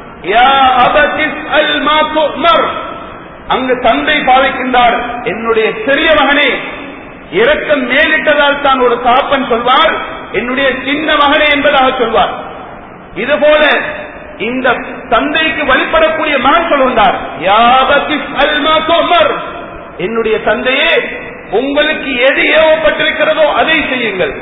அங்கு தந்தை பாவிக்கின்றார் என்னுடைய பெரிய மகனே இறக்கம் மேலிட்டதால் தான் ஒரு தாப்பன் சொல்வார் என்னுடைய சின்ன மகனே என்பதாக சொல்வார் இதுபோல இந்த தந்தைக்கு வழிபடக்கூடிய மகன் சொல்கின்றார் என்னுடைய தந்தையே உங்களுக்கு எது ஏவப்பட்டிருக்கிறதோ அதை செய்யுங்கள்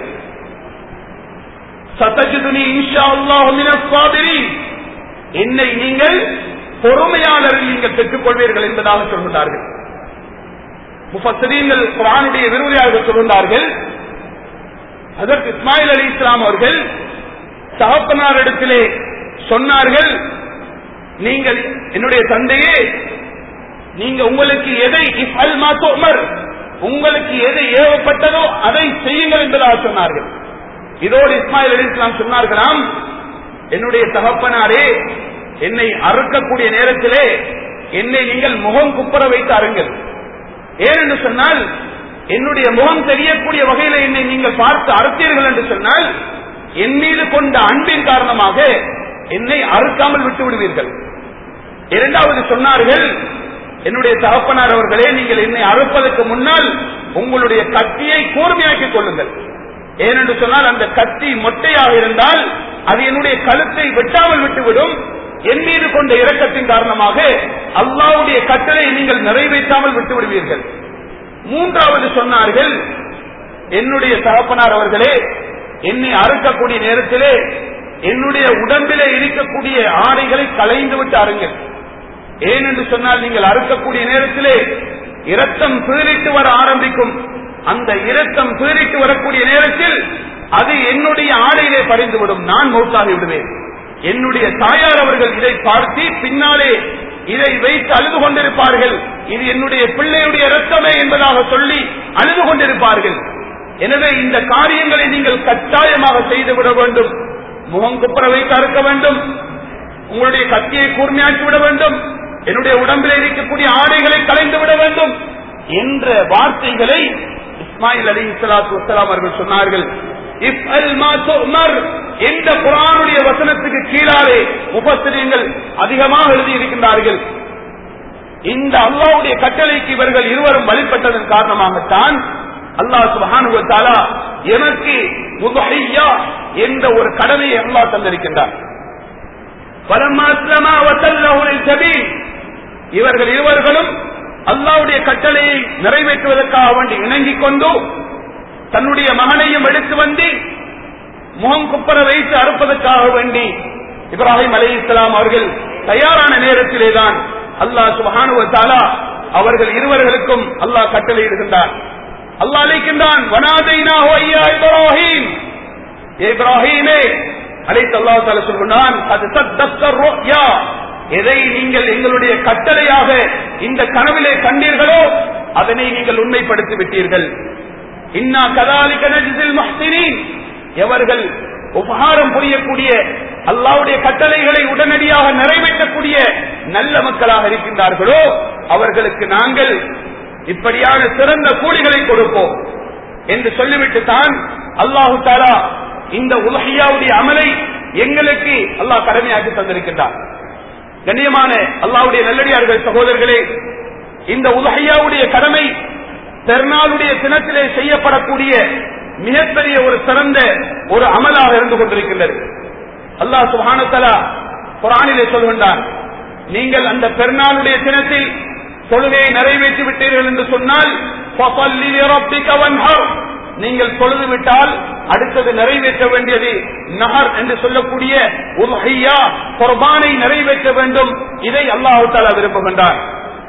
சத்தஜிதுனி இன்ஷா அல்லாஹு என்னை நீங்கள் பொறுமையாளரில் நீங்கள் பெற்றுக் கொள்வீர்கள் என்பதாக சொல்கின்றார்கள் முஃபசரீங்கள் குரானுடைய விரிவுரையாக சொல்கின்றார்கள் அதற்கு இஸ்மாயில் அலி இஸ்லாம் அவர்கள் தகப்பனாரிடத்திலே சொன்னார்கள் நீங்கள் என்னுடைய தந்தையே நீங்க உங்களுக்கு எதை அல் மாத்தோமர் உங்களுக்கு எது ஏவப்பட்டதோ அதை செய்யுங்கள் என்பதாக சொன்னார்கள் இதோடு இஸ்மாயில் அலி இஸ்லாம் சொன்னார்களாம் என்னுடைய தகப்பனாரே என்னை அறுக்கக்கூடிய நேரத்திலே என்னை நீங்கள் முகம் குப்புற வைத்து அருங்கள் ஏனென்று சொன்னால் என்னுடைய முகம் தெரியக்கூடிய வகையில் என்னை நீங்கள் பார்த்து அறுத்தீர்கள் என்று சொன்னால் என் மீது கொண்ட அன்பின் காரணமாக என்னை அறுக்காமல் விட்டு விடுவீர்கள் இரண்டாவது சொன்னார்கள் என்னுடைய தகப்பனார் அவர்களே நீங்கள் என்னை அறுப்பதற்கு முன்னால் உங்களுடைய கத்தியை கூர்மையாக்கிக் கொள்ளுங்கள் ஏனென்று சொன்னால் அந்த கத்தி மொட்டையாக இருந்தால் அது என்னுடைய கழுத்தை வெட்டாமல் விட்டுவிடும் என் மீது கொண்ட இரக்கத்தின் காரணமாக அல்லாவுடைய கட்டளை நீங்கள் நிறைவேற்றாமல் விட்டு விடுவீர்கள் மூன்றாவது சொன்னார்கள் என்னுடைய தகப்பனார் அவர்களே என்னை அறுக்கக்கூடிய நேரத்திலே என்னுடைய உடம்பிலே இருக்கக்கூடிய ஆடைகளை களைந்து விட்டு அருங்கள் ஏனென்று சொன்னால் நீங்கள் அறுக்கக்கூடிய நேரத்திலே இரத்தம் பீறிட்டு வர ஆரம்பிக்கும் அந்த இரத்தம் பீறிட்டு வரக்கூடிய நேரத்தில் அது என்னுடைய ஆடையிலே பறிந்துவிடும் நான் மௌத்தாகி விடுவேன் என்னுடைய தாயார் அவர்கள் இதை பார்த்து பின்னாலே இதை வைத்து அழுது கொண்டிருப்பார்கள் இது என்னுடைய பிள்ளையுடைய இரத்தமே என்பதாக சொல்லி அழுது கொண்டிருப்பார்கள் எனவே இந்த காரியங்களை நீங்கள் கட்டாயமாக செய்துவிட வேண்டும் முகம் குப்புற வைத்து அறுக்க வேண்டும் உங்களுடைய கத்தியை கூர்மையாக்கி விட வேண்டும் என்னுடைய உடம்பில் இருக்கக்கூடிய ஆடைகளை கலைந்து விட வேண்டும் என்ற வார்த்தைகளை இஸ்மாயில் அலி இஸ்லாத்து வசலாம் அவர்கள் சொன்னார்கள் எந்த குரானுடைய வசனத்துக்கு கீழாலே முப்பத்திரியங்கள் அதிகமாக எழுதியிருக்கின்றார்கள் இந்த அல்லாவுடைய கட்டளைக்கு இவர்கள் இருவரும் வழிபட்டதன் காரணமாகத்தான் அல்லாஹ் சுபானுவத்தாலா எனக்கு முதுஹையா என்ற ஒரு கடமையை அல்லாஹ் தந்திருக்கின்றார் இவர்கள் இருவர்களும் அல்லாவுடைய கட்டளையை நிறைவேற்றுவதற்காக வேண்டி இணங்கிக் கொண்டு தன்னுடைய மகனையும் எடுத்து வந்து முகம் குப்பர வைத்து அறுப்பதற்காக வேண்டி இப்ராஹிம் அலி இஸ்லாம் அவர்கள் தயாரான நேரத்திலேதான் அல்லாஹ் சுபானுவத்தாலா அவர்கள் இருவர்களுக்கும் அல்லாஹ் கட்டளையிடுகின்றார் அல்லாஹ் அழைக்கின்றான் இப்ராஹிம் இப்ராஹிமே அழைத்து அல்லாஹ் தால சொல்கிறான் அது சத்தா எதை நீங்கள் எங்களுடைய கட்டளையாக இந்த கனவிலே கண்டீர்களோ அதனை நீங்கள் உண்மைப்படுத்தி விட்டீர்கள் இன்னா கதாலிக்க நஜிசில் மஹ்தினீன் எவர்கள் உபகாரம் புரியக்கூடிய அல்லாவுடைய கட்டளைகளை உடனடியாக நிறைவேற்றக்கூடிய நல்ல மக்களாக இருக்கின்றார்களோ அவர்களுக்கு நாங்கள் இப்படியான சிறந்த கூலிகளை கொடுப்போம் என்று சொல்லிவிட்டு தான் அல்லாஹு தாலா இந்த உலகையாவுடைய அமலை எங்களுக்கு அல்லாஹ் கடமையாக்கி தந்திருக்கின்றார் கண்ணியமான அல்லாவுடைய நல்லடியார்கள் சகோதரர்களே இந்த உலகையாவுடைய கடமை பெருநாளுடைய தினத்திலே செய்யப்படக்கூடிய மிகப்பெரிய ஒரு சிறந்த ஒரு அமலாக இருந்து கொண்டிருக்கின்றது அல்லாஹ் சுபானத்தலா குரானிலே சொல்கின்றான் நீங்கள் அந்த பெருநாளுடைய தினத்தில் தொழுகையை நிறைவேற்றி விட்டீர்கள் என்று சொன்னால் فَصَلِّ لِرَبِّكَ وَانْحَرْ. நீங்கள் தொழுது விட்டால் அடுத்தது நிறைவேற்ற வேண்டியது நகர் என்று சொல்லக்கூடிய உல்ஹியா குர்பானை நிறைவேற்ற வேண்டும் இதை அல்லாஹு தாலா விரும்புகின்றார்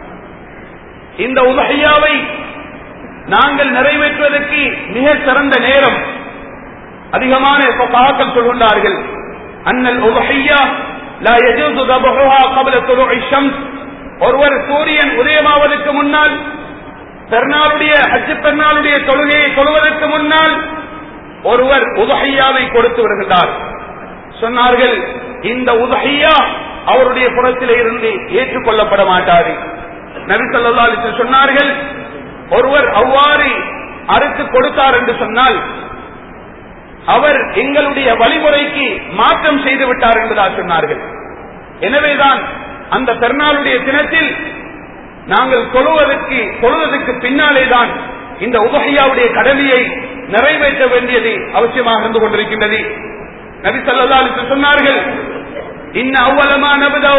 இந்த உலகையாவை நாங்கள் நிறைவேற்றுவதற்கு மிக சிறந்த நேரம் அதிகமான காக்கள் சொல்கின்றார்கள் அன்னல் உலகையா லா யஜூசு தபஹுஹா قبل طلوع الشمس ஒருவர் சூரியன் உதயமாவதற்கு முன்னால் பெருநாளுடைய ஹஜ் பெருநாளுடைய தொழுகையை தொழுவதற்கு முன்னால் ஒருவர் உதகையாவை கொடுத்து வருகின்றார் சொன்னார்கள் இந்த உதகையா அவருடைய புறத்திலே இருந்து ஏற்றுக்கொள்ளப்பட மாட்டாது நபி சொல்லா சொன்னார்கள் ஒருவர் அவ்வாறு அறுத்து கொடுத்தார் என்று சொன்னால் அவர் எங்களுடைய வழிமுறைக்கு மாற்றம் செய்து விட்டார் என்பதாக சொன்னார்கள் எனவேதான் அந்த பெருநாளுடைய தினத்தில் நாங்கள் தொழுவதற்கு தொழுவதற்கு பின்னாலே தான் இந்த உபகையாவுடைய கடமையை நிறைவேற்ற வேண்டியது அவசியமாக இருந்து கொண்டிருக்கின்றது நபி சொல்லா சொன்னார்கள் இன்ன அவ்வளமா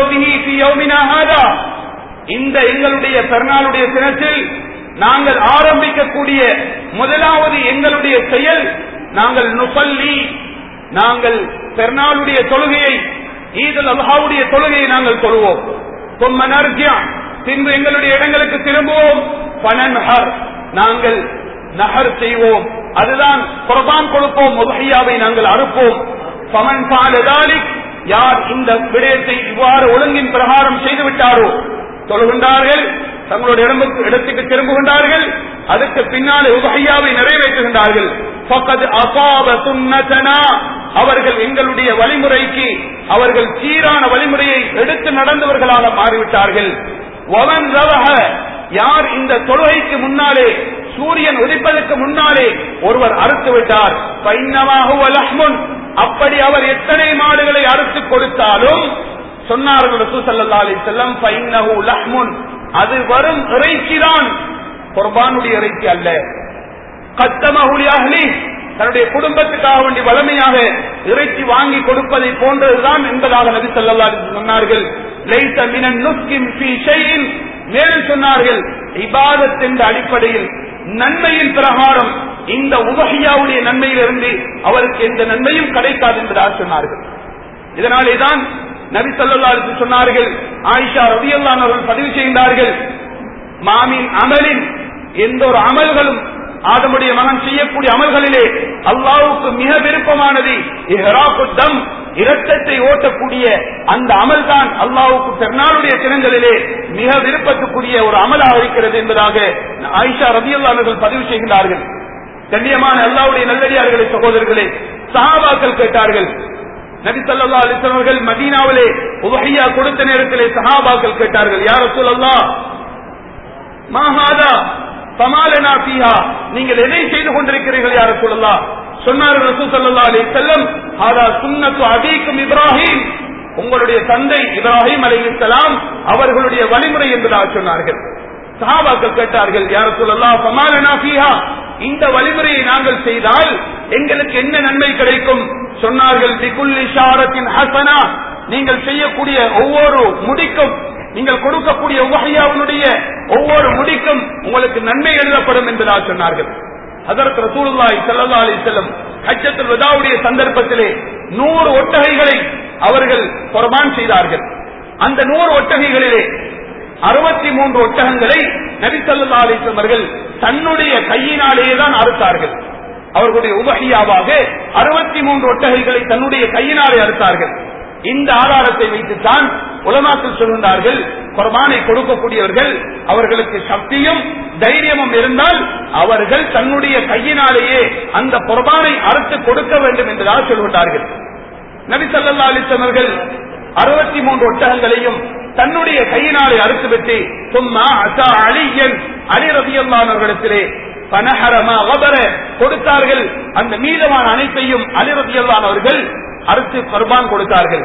நபதா இந்த எங்களுடைய பெருநாளுடைய தினத்தில் நாங்கள் ஆரம்பிக்கக்கூடிய முதலாவது எங்களுடைய செயல் நாங்கள் நுசல்லி நாங்கள் பெருநாளுடைய தொழுகையை ஈதல் அல்ஹாவுடைய தொழுகையை நாங்கள் தொழுவோம் தொம்மனர்ஜியா பின்பு எங்களுடைய இடங்களுக்கு திரும்புவோம் பனன்ஹர் நாங்கள் நகர் செய்வோம் அதுதான் குர்பான் கொடுப்போம் முகையாவை நாங்கள் அறுப்போம் பமன் பாலதாலிக் யார் இந்த விடயத்தை இவ்வாறு ஒழுங்கின் பிரகாரம் செய்து விட்டாரோ தொழுகின்றார்கள் தங்களுடைய இடமுக்கு- இடத்துக்கு திரும்புகின்றார்கள் அதுக்கு பின்னாலே உபகையாவை நிறைவேற்றுகின்றார்கள் ஃபக்கத் அசாப சுன்னதனா. அவர்கள் எங்களுடைய வழிமுறைக்கு அவர்கள் சீரான வழிமுறையை எடுத்து நடந்தவர்களாக மாறிவிட்டார்கள் வமன் ரவஹ. யார் இந்த தொழுகைக்கு முன்னாலே சூரியன் உதிப்பதற்கு முன்னாலே ஒருவர் அறுத்து விட்டார் பைன்னமாக லஹ்முன் அப்படி அவர் எத்தனை மாடுகளை அறுத்து கொடுத்தாலும் சொன்னார்கள் ரசூல் ஸல்லல்லாஹு அலைஹி வஸல்லம் ஃபைன்னஹு லஹ்முன் அது வரும் இறைச்சிதான் குர்பானுடைய இறைச்சி அல்ல கத்தமஹுலி அஹ்லி தன்னுடைய குடும்பத்துக்காக வேண்டி வளமையாக இறைச்சி வாங்கி கொடுப்பதை போன்றதுதான் என்பதாக நபி ஸல்லல்லாஹு அலைஹி வஸல்லம் சொன்னார்கள் லைஸ மினன் நுஸ்கின் ஃபீ ஷைஇன் மேலும் சொன்னார்கள் இபாதத் என்ற அடிப்படையில் நன்மையின் பிரகாரம் இந்த உபஹியாவுடைய நன்மையிலிருந்து அவருக்கு எந்த நன்மையும் கிடைக்காது என்பதாக சொன்னார்கள் இதனாலேதான் நபி ஸல்லல்லாஹு அலைஹி வஸல்லம் சொன்னார்கள் ஆயிஷா ரலியல்லாஹு அவர்கள் பதிவு செய்கின்றார்கள் மாமின் அமலின் எந்த ஒரு அமல்களும் ஆதமுடைய மகன் செய்யக்கூடிய அமல்களிலே அல்லாவுக்கு மிக விருப்பமானது இஹ்ராக்கு தம் இரத்தத்தை ஓட்டக்கூடிய அந்த அமல் தான் அல்லாவுக்கு பெருநாளுடைய தினங்களிலே மிக விருப்பத்துக்குரிய ஒரு அமலாக இருக்கிறது என்பதாக ஆயிஷா ரபியுல்லா அவர்கள் பதிவு செய்கிறார்கள் கண்ணியமான அல்லாவுடைய நல்லடியார்களே சகோதரர்களே சஹாபாக்கள் கேட்டார்கள் நபி ஸல்லல்லாஹு அலைஹி வஸல்லம் அவர்கள் மதீனாவிலே உபஹியா கொடுத்த நேரத்திலே சஹாபாக்கள் கேட்டார்கள் யார் ரசூலல்லாஹ் மாஹாதா சமாலனா பீஹா நீங்கள் எதை செய்து கொண்டிருக்கிறீர்கள் யார் ரசூலல்லாஹ் சொன்னார்கள் ரசூல் ஸல்லல்லாஹு அலைஹி வஸல்லம் ஹாதா சுன்னத்து அபீக்கும் இப்ராஹிம் உங்களுடைய தந்தை இப்ராஹிம் அலைஹிஸ்ஸலாம் அவர்களுடைய வழிமுறை என்பதாக சொன்னார்கள் சஹாபாக்கள் கேட்டார்கள் யார் சொல்லலாம் சமாலனா பீஹா இந்த வழிமுறையை நாங்கள் செய்தால் எங்களுக்கு என்ன நன்மை கிடைக்கும் சொன்னார்கள் திகுல்லி ஷாரத்தின் ஹசனா நீங்கள் செய்யக்கூடிய ஒவ்வொரு முடிக்கும் நீங்கள் கொடுக்கக்கூடிய உபகையாவுடைய ஒவ்வொரு முடிக்கும் உங்களுக்கு நன்மை எழுதப்படும் என்பதாக சொன்னார்கள் அதற்கு ரசூலுல்லாஹி ஸல்லல்லாஹு அலைஹி வஸல்லம் ஹஜ்ஜத்துல் வதாவுடைய சந்தர்ப்பத்திலே நூறு ஒட்டகைகளை அவர்கள் குர்பான் செய்தார்கள் அந்த நூறு ஒட்டகைகளிலே அறுபத்தி மூன்று ஒட்டகங்களை நபி ஸல்லல்லாஹு அலைஹி வஸல்லம் அவர்கள் தன்னுடைய கையினாலேயே தான் அறுத்தார்கள் அவர்களுடைய உபஹியாவாக அறுபத்தி மூன்று ஒட்டகைகளை தன்னுடைய கையினாலே அறுத்தார்கள் இந்த ஆதாரத்தை வைத்துத்தான் உலமாக்கள் சொல்கின்றார்கள் குர்பானை கொடுக்கக்கூடியவர்கள் அவர்களுக்கு சக்தியும் தைரியமும் இருந்தால் அவர்கள் தன்னுடைய கையினாலேயே அந்த குர்பானை அறுத்து கொடுக்க வேண்டும் என்பதாக சொல்கின்றார்கள் நபி சல்லா அலிஸ்வர்கள் அறுபத்தி மூன்று ஒட்டகங்களையும் தன்னுடைய கையினாலே அறுத்துவிட்டு சும்மா அசா அலியன் அலி ரபியல்லானவர்களிடத்திலே பனஹரமா அவர கொடுத்தார்கள் அந்த மீதமான அனைத்தையும் அலி ரபியல்லானவர்கள் அறுத்து குர்பான் கொடுத்தார்கள்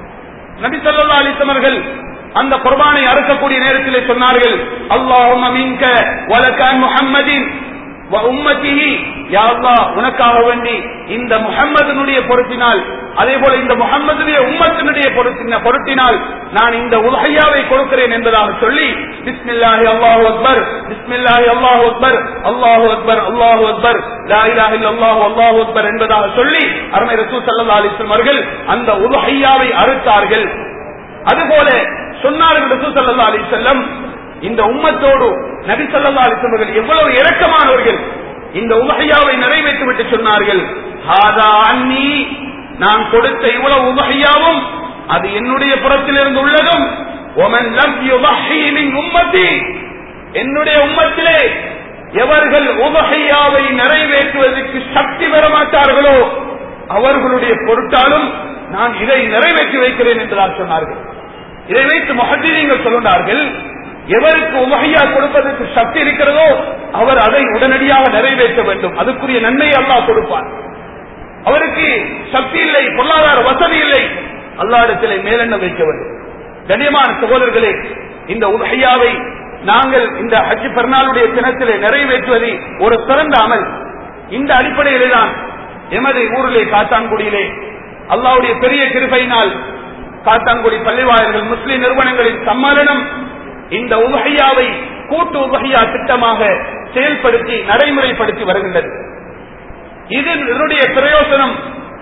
நபி சல்லா அலிஸ்வர்கள் அந்த குர்பானை அறுக்கக்கூடிய நேரத்திலே சொன்னார்கள் அல்லாஹும் மின்க வலகான் முஹம்மதின் உம்மத்திஹி யா அல்லாஹ் உனக்காக வேண்டி இந்த முஹம்மதனுடைய பொருத்தினால் அதே போல இந்த முகம்மதுடைய உம்மத்தினுடைய பொருத்தின- பொருட்டினால் நான் இந்த உலகையாவை கொடுக்கிறேன் என்பதாக சொல்லி பிஸ்மில்லாஹி அல்லாஹு அக்பர் பிஸ்மில்லாஹி அல்லாஹு அக்பர் அல்லாஹு அக்பர் அல்லாஹு அக்பர் லா இலாஹ இல்லல்லாஹு அல்லாஹு அக்பர் என்பதாக சொல்லி அருமை ரசூல் ஸல்லல்லாஹு அலைஹி வஸல்லம் அவர்கள் அந்த உலகையாவை அறுத்தார்கள் அதுபோல சொன்னார்கள் ரசூல் ஸல்லல்லாஹு அலைஹி வஸல்லம் இந்த உம்மத்தோடு நபி ஸல்லல்லாஹு அலைஹி வஸல்லம் அவர்கள் எவ்வளவு இரக்கமானவர்கள் இந்த உலகையாவை நிறைவேற்றி விட்டு சொன்னார்கள் ஹாதா அன்னி நான் கொடுத்த இவ்வளவு உலகையாவும் அது என்னுடைய புறத்திலிருந்து உள்ளதும் ஒமன் லம் யுதஹி மின் உம்மத்தி என்னுடைய உம்மத்திலே எவர்கள் உபகையாவை நிறைவேற்றுவதற்கு சக்தி பெற மாட்டார்களோ அவர்களுடைய பொருட்டாலும் நான் இதை நிறைவேற்றி வைக்கிறேன் என்றார் சொன்னார்கள் இதை வைத்து மகஜீங்கள் சொல்லுகிறார்கள் எவருக்கு உபகையா கொடுப்பதற்கு சக்தி இருக்கிறதோ அவர் அதை உடனடியாக நிறைவேற்ற வேண்டும் அதுக்குரிய நன்மையை அல்லாஹ் கொடுப்பார் அவருக்கு சக்தி இல்லை பொருளாதார வசதி இல்லை அல்லாடத்திலே மேலெண்ண வைக்க வேண்டும் கண்ணியமான சகோதரர்களே இந்த உலகையாவை நாங்கள் இந்த ஹஜ் பெருநாளுடைய தினத்திலே நிறைவேற்றுவது ஒரு சிறந்த அமல் இந்த அடிப்படையிலே தான் எமது ஊரிலே காத்தான்குடியிலே அல்லாவுடைய பெரிய கிருபையினால் காத்தான்குடி பள்ளிவாயர்கள் முஸ்லிம் நிறுவனங்களின் சம்மேளனம் இந்த உபகையாவை கூட்டு உபகையா திட்டமாக செயல்படுத்தி நடைமுறைப்படுத்தி வருகின்றது இது இதனுடைய பிரயோசனம்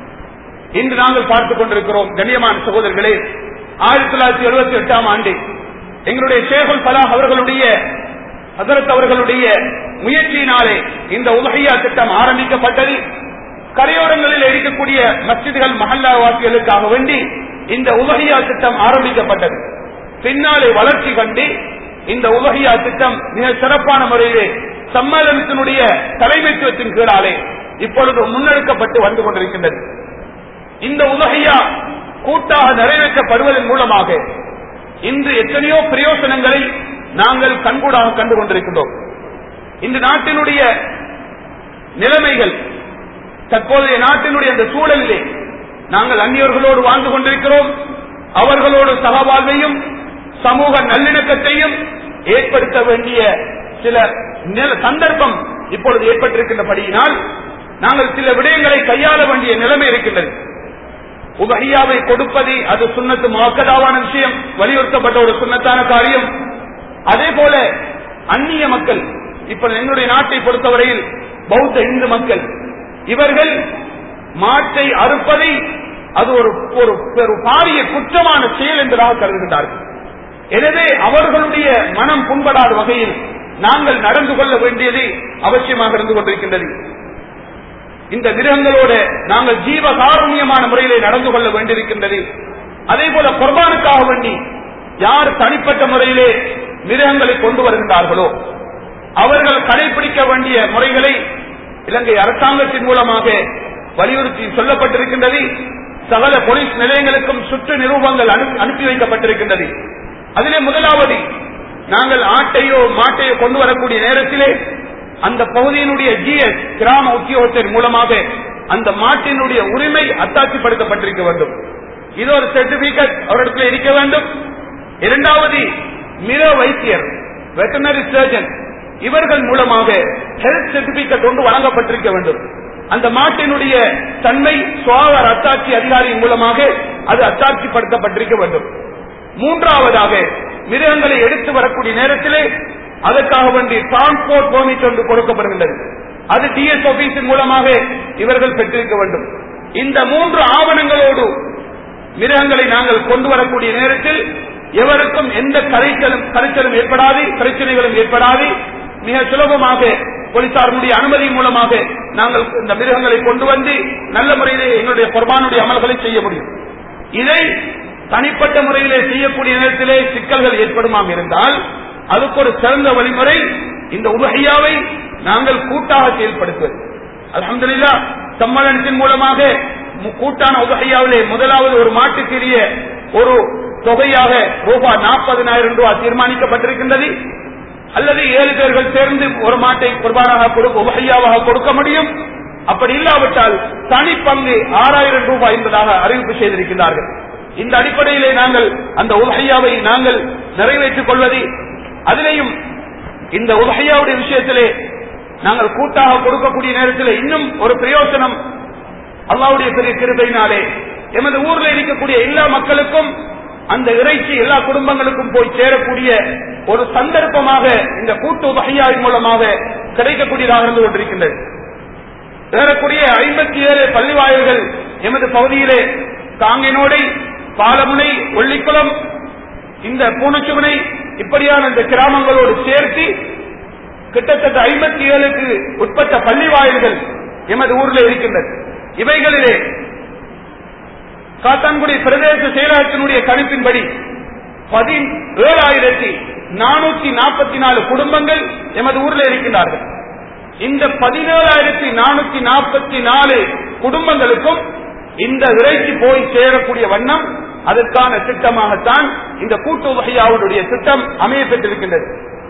இன்று நாங்கள் பார்த்துக் கொண்டிருக்கிறோம் கண்ணியமான சகோதரர்களே ஆயிரத்தி தொள்ளாயிரத்தி எழுபத்தி எட்டாம் ஆண்டு எங்களுடைய ஷேகுல் பலாஹ் அவர்களுடைய ஹசரத் அவர்களுடைய முயற்சியினாலே இந்த உலகையா திட்டம் ஆரம்பிக்கப்பட்டது கரையோரங்களில் இருக்கக்கூடிய மஸ்ஜிதுகள் மஹல்லாவாசிகளுக்காக வேண்டி இந்த உலகையா திட்டம் ஆரம்பிக்கப்பட்டது பின்னாலே வளர்ச்சி கண்டு இந்த உலகையா திட்டம் மிக சிறப்பான முறையிலே சம்மேளனத்தினுடைய தலைமைத்துவத்தின் கீழாலே இப்பொழுது முன்னெடுக்கப்பட்டு வந்து கொண்டிருக்கின்றது இந்த உலகையா கூட்டாக நிறைவேற்றப்படுவதன் மூலமாக இன்று எத்தனையோ பிரயோசனங்களை நாங்கள் கண்கூடாக கண்டு கொண்டிருக்கின்றோம் இந்த நாட்டினுடைய நிலைமைகள் தற்போதைய நாட்டினுடைய அந்த சூழலிலே நாங்கள் அந்நியர்களோடு வாழ்ந்து கொண்டிருக்கிறோம் அவர்களோடு சகவாழ்வையும் சமூக நல்லிணக்கத்தையும் ஏற்படுத்த வேண்டிய சில நில- சந்தர்ப்பம் இப்பொழுது ஏற்பட்டிருக்கின்றபடியினால் நாங்கள் சில விடயங்களை கையாள வேண்டிய நிலைமை இருக்கின்றது உபஹியாவை கொடுப்பது அது சுண்ணத்து முக்கதாவான விஷயம் வலியுறுத்தப்பட்ட ஒரு சுண்ணத்தான காரியம் அதே போல அந்நிய மக்கள் இப்ப என்னுடைய நாட்டை பொறுத்தவரையில் பௌத்த இந்து மக்கள் இவர்கள் மாட்டை அறுப்பதை அது ஒரு ஒரு ஒரு பாரிய குற்றமான செயல் என்பதாக கருதுகின்றார்கள் எனவே அவர்களுடைய மனம் புண்படாத வகையில் நாங்கள் நடந்து கொள்ள வேண்டியது அவசியமாக இருந்து கொண்டிருக்கின்றது இந்த மிருகங்களோடு நாங்கள் ஜீவ காருண்யமான முறையிலே நடந்து கொள்ள வேண்டியிருக்கின்றது அதே போல குர்பானுக்காக வேண்டி யார் தனிப்பட்ட முறையிலே மிருகங்களை கொண்டு வருகின்றார்களோ அவர்கள் கடைபிடிக்க வேண்டிய முறைகளை இலங்கை அரசாங்கத்தின் மூலமாக வலியுறுத்தி சொல்லப்பட்டிருக்கின்றது சகல போலீஸ் நிலையங்களுக்கும் சுற்று நிரூபங்கள் அனு- அனுப்பி வைக்கப்பட்டிருக்கின்றது அதிலே முதலாவது நாங்கள் ஆட்டையோ மாட்டையோ கொண்டு வரக்கூடிய நேரத்திலே அந்த பகுதியினுடைய ஜிஎஸ் கிராம உத்தியோகத்தின் மூலமாக அந்த மாட்டினுடைய உரிமை அத்தாட்சிப்படுத்தப்பட்டிருக்க வேண்டும் இது ஒரு சர்டிபிகேட் அவரிடத்தில் இருக்க வேண்டும் இரண்டாவது மிர வைத்தியர் வெட்டனரி சர்ஜன் இவர்கள் மூலமாக ஹெல்த் சர்டிபிகேட் ஒன்று வழங்கப்பட்டிருக்க வேண்டும் அந்த மாட்டினுடைய தன்மை சுகாதார அத்தாட்சி அதிகாரியின் மூலமாக அது அத்தாட்சிப்படுத்தப்பட்டிருக்க வேண்டும் மூன்றாவதாக மிருகங்களை எடுத்து வரக்கூடிய நேரத்திலே அதற்காக வேண்டி டிரான்ஸ்போர்ட் பெர்மிட் ஒன்று கொடுக்கப்படுகின்றது அது டிஎஸ் ஆபீஸின் மூலமாக இவர்கள் பெற்றிருக்க வேண்டும் இந்த மூன்று ஆவணங்களோடு மிருகங்களை நாங்கள் கொண்டு வரக்கூடிய நேரத்தில் எவருக்கும் எந்த கரைச்சலும் கரைச்சலும் ஏற்படாது பிரச்சனைகளும் ஏற்படாது மிக சுலபமாக போலீசாருடைய அனுமதி மூலமாக நாங்கள் இந்த மிருகங்களை கொண்டு வந்து நல்ல முறையிலே எங்களுடைய குர்பானுடைய அமல்களை செய்ய முடியும் இதை தனிப்பட்ட முறையிலே செய்யக்கூடிய நேரத்திலே சிக்கல்கள் ஏற்படுமாம் இருந்தால் அதுக்கு ஒரு சிறந்த வழிமுறை இந்த உபகையாவை நாங்கள் கூட்டாக செயல்படுத்துவது அலமதுல்லா சம்மேளனத்தின் மூலமாக மு- கூட்டான உபகையாவிலே முதலாவது ஒரு மாட்டுக்குரிய ஒரு தொகையாக ரூபாய் நாற்பதினாயிரம் ரூபாய் தீர்மானிக்கப்பட்டிருக்கின்றது அல்லது ஏழு பேர்கள் சேர்ந்து ஒரு மாட்டை குர்பானாக கொடுக்க உபகையாவாக கொடுக்க முடியும் அப்படி இல்லாவிட்டால் தனி பங்கு ஆறாயிரம் ரூபாய் என்பதாக அறிவிப்பு செய்திருக்கிறார்கள் இந்த அடிப்படையிலே நாங்கள் அந்த உலகையாவை நாங்கள் நிறைவேற்றிக் கொள்வது அதிலேயும் இந்த உலகையாவுடைய விஷயத்திலே நாங்கள் கூட்டாக கொடுக்கக்கூடிய நேரத்தில் இன்னும் ஒரு பிரயோஜனம் அல்லாவுடைய பெரிய கிருபையினாலே எமது ஊர்ல இருக்கக்கூடிய எல்லா மக்களுக்கும் அந்த இறைச்சி எல்லா குடும்பங்களுக்கும் போய் சேரக்கூடிய ஒரு சந்தர்ப்பமாக இந்த கூட்டு உபகையாவின் மூலமாக கிடைக்கக்கூடியதாக இருந்து கொண்டிருக்கின்றது ஏறக்கூடிய ஐம்பத்தி ஏழு பள்ளிவாயல்கள் எமது பகுதியிலே காங்கினோடை பாலமுனை ஒள்ளிக்குளம் இந்த பூனச்சுவனை இப்படியான இந்த கிராமங்களோடு சேர்த்து கிட்டத்தட்ட ஐம்பத்தி ஏழுக்கு உட்பட்ட பள்ளி வாயில்கள் எமது ஊரில் இருக்கின்றது இவைகளிலே காத்தான்குடி பிரதேச செயலகத்தினுடைய கணிப்பின்படி பதினேழாயிரத்தி நானூத்தி நாற்பத்தி நாலு குடும்பங்கள் எமது ஊரில் இருக்கின்றார்கள் இந்த பதினேழாயிரத்தி நானூத்தி நாற்பத்தி நாலு குடும்பங்களுக்கும் இந்த இறைச்சி போய் சேரக்கூடிய வண்ணம் அதற்கான திட்டமாகத்தான் இந்த கூட்டு வகையாவுடைய திட்டம் அமைய பெற்றிருக்கின்றது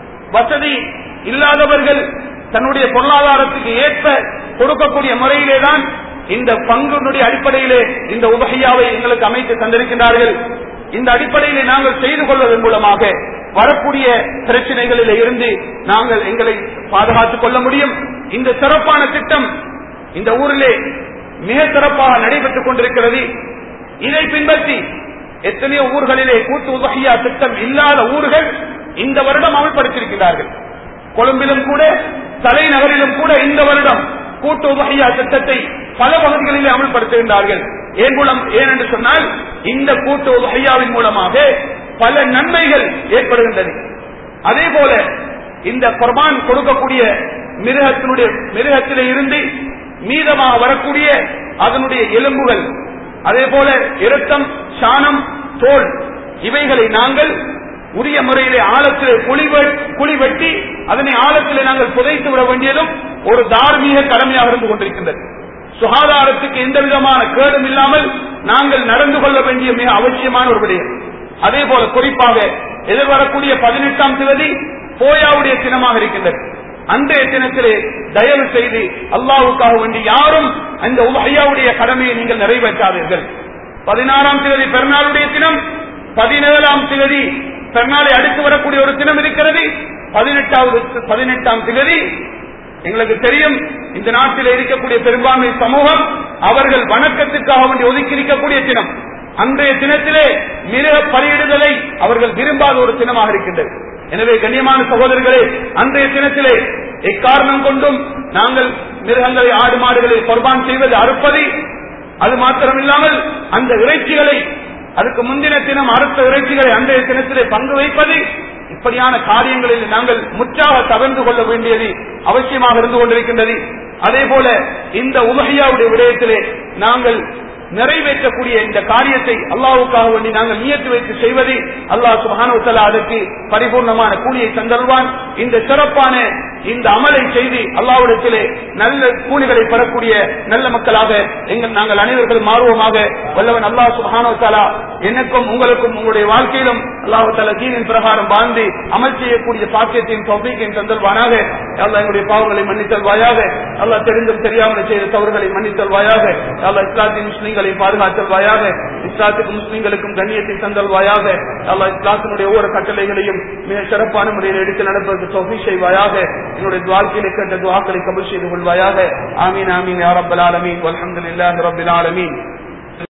வசதி இல்லாதவர்கள் தன்னுடைய பொருளாதாரத்துக்கு ஏற்ப கொடுக்கக்கூடிய முறையிலேதான் இந்த பங்குடைய அடிப்படையிலே இந்த உபகையாவை எங்களுக்கு அமைத்து தந்திருக்கின்றார்கள் இந்த அடிப்படையிலே நாங்கள் செய்து கொள்வதன் மூலமாக வரக்கூடிய பிரச்சனைகளில் இருந்து நாங்கள் எங்களை பாதுகாத்துக் கொள்ள முடியும் இந்த சிறப்பான திட்டம் இந்த ஊரிலே மிக சிறப்பாக நடைபெற்றுக் கொண்டிருக்கிறது இதை பின்பற்றி எத்தனையோ ஊர்களிலே கூட்டு உதகையா திட்டம் இல்லாத ஊர்கள் இந்த வருடம் அமல்படுத்தியிருக்கிறார்கள் கொழும்பிலும் கூட தலைநகரிலும் கூட இந்த வருடம் கூட்டு உதகையா திட்டத்தை பல பகுதிகளிலே அமல்படுத்துகின்றார்கள் ஏன் மூலம் ஏன் என்று சொன்னால் இந்த கூட்டு உதகையாவின் மூலமாக பல நன்மைகள் ஏற்படுகின்றது அதே போல இந்த குர்பான் கொடுக்கக்கூடிய மிருகத்தினுடைய மிருகத்திலே இருந்து மீதமாக வரக்கூடிய அதனுடைய எலும்புகள் அதே போல இரத்தம் சாணம் தோல் இவைகளை நாங்கள் உரிய முறையிலே ஆழத்திலே குழி வெ- குழி வெட்டி அதனை ஆழத்திலே நாங்கள் புதைத்து விட வேண்டியதும் ஒரு தார்மீக கடமையாக இருந்து கொண்டிருக்கின்றது சுகாதாரத்துக்கு எந்த விதமான கேடும் இல்லாமல் நாங்கள் நடந்து கொள்ள வேண்டிய மிக அவசியமான ஒரு விடயம் அதே போல குறிப்பாக எதிர்வரக்கூடிய பதினெட்டாம் தேதி போயாவுடைய தினமாக இருக்கின்றது அன்றைய தினத்திலே தயவு செய்து அல்லாவுக்காக வேண்டி யாரும் அந்த உலகையாவுடைய கடமையை நீங்கள் நிறைவேற்றாதீர்கள் பதினாறாம் தேதி பெருநாளுடைய தினம் பதினேழாம் தேதி பெருநாளை அடுத்து வரக்கூடிய ஒரு தினம் இருக்கிறது பதினெட்டாவது பதினெட்டாம் தேதி எங்களுக்கு தெரியும் இந்த நாட்டில் இருக்கக்கூடிய பெரும்பான்மை சமூகம் அவர்கள் வணக்கத்துக்காக வேண்டி ஒதுக்கி இருக்கக்கூடிய தினம் அன்றைய தினத்திலே மிருக பலியிடுதலை அவர்கள் விரும்பாத ஒரு தினமாக இருக்கின்றது எனவே கண்ணியமான சகோதரர்களே அன்றைய தினத்திலே எக்காரணம் கொண்டும் நாங்கள் மிருகங்களை ஆடு மாடுகளை குர்பான் செய்வது அறுப்பது அது மாத்திரமில்லாமல் அந்த இறைச்சிகளை அதுக்கு முந்தின தினம் அறுத்த இறைச்சிகளை அன்றைய தினத்திலே பங்கு வைப்பது இப்படியான காரியங்களில் நாங்கள் முற்றாக தவிர்த்து கொள்ள வேண்டியது அவசியமாக இருந்து கொண்டிருக்கின்றது அதே போல இந்த உலகையாவுடைய விடயத்திலே நாங்கள் நிறைவேற்றக்கூடிய இந்த காரியத்தை அல்லாவுக்காக வேண்டி நாங்கள் நியத்து வைத்து செய்வது அல்லாஹ் சுபானுத்தலா அதற்கு பரிபூர்ணமான கூலியை தந்தருவான் இந்த சிறப்பான இந்த அமலை செய்து அல்லாவிடத்திலே நல்ல கூலிகளை பெறக்கூடிய நல்ல மக்களாக எங்கள் நாங்கள் அனைவர்களும் மாறுவோமாக வல்லவன் அல்லாஹ் சுபானுத்தலா எனக்கும் உங்களுக்கும் உங்களுடைய வாழ்க்கையிலும் அல்லாஹு தலா தீனின் பிரகாரம் வாழ்ந்து அமல் செய்யக்கூடிய பாக்கியத்தையும் தொகைக்கையும் தந்தல்வானாக அல்லாஹ் எங்களுடைய பாவங்களை மன்னித்தல்வாயாக அல்லாஹ் தெரிந்தும் தெரியாமல் செய்த தவறுகளை மன்னித்தல்வாயாக அல்லாஹ் இஸ்லாத்தின் முஸ்லீம்களை பாதுகாத்தல்வாயாக இஸ்லாத்துக்கும் முஸ்லீம்களுக்கும் கண்ணியத்தை தந்தல்வாயாக அல்லாஹ் இஸ்லாத்தினுடைய ஒவ்வொரு கட்டளைகளையும் மிக சிறப்பான முறையில் எடுத்து நடப்பதற்கு தொகை செய்வாயாக என்னுடைய வாழ்க்கையில கேட்ட துவாக்களை கபல் செய்து கொள்வாயாக ஆமீன் ஆமீன் யா ரப்பல் ஆலமீன் வல்ஹம்துலில்லாஹி ரப்பில் ஆலமீன்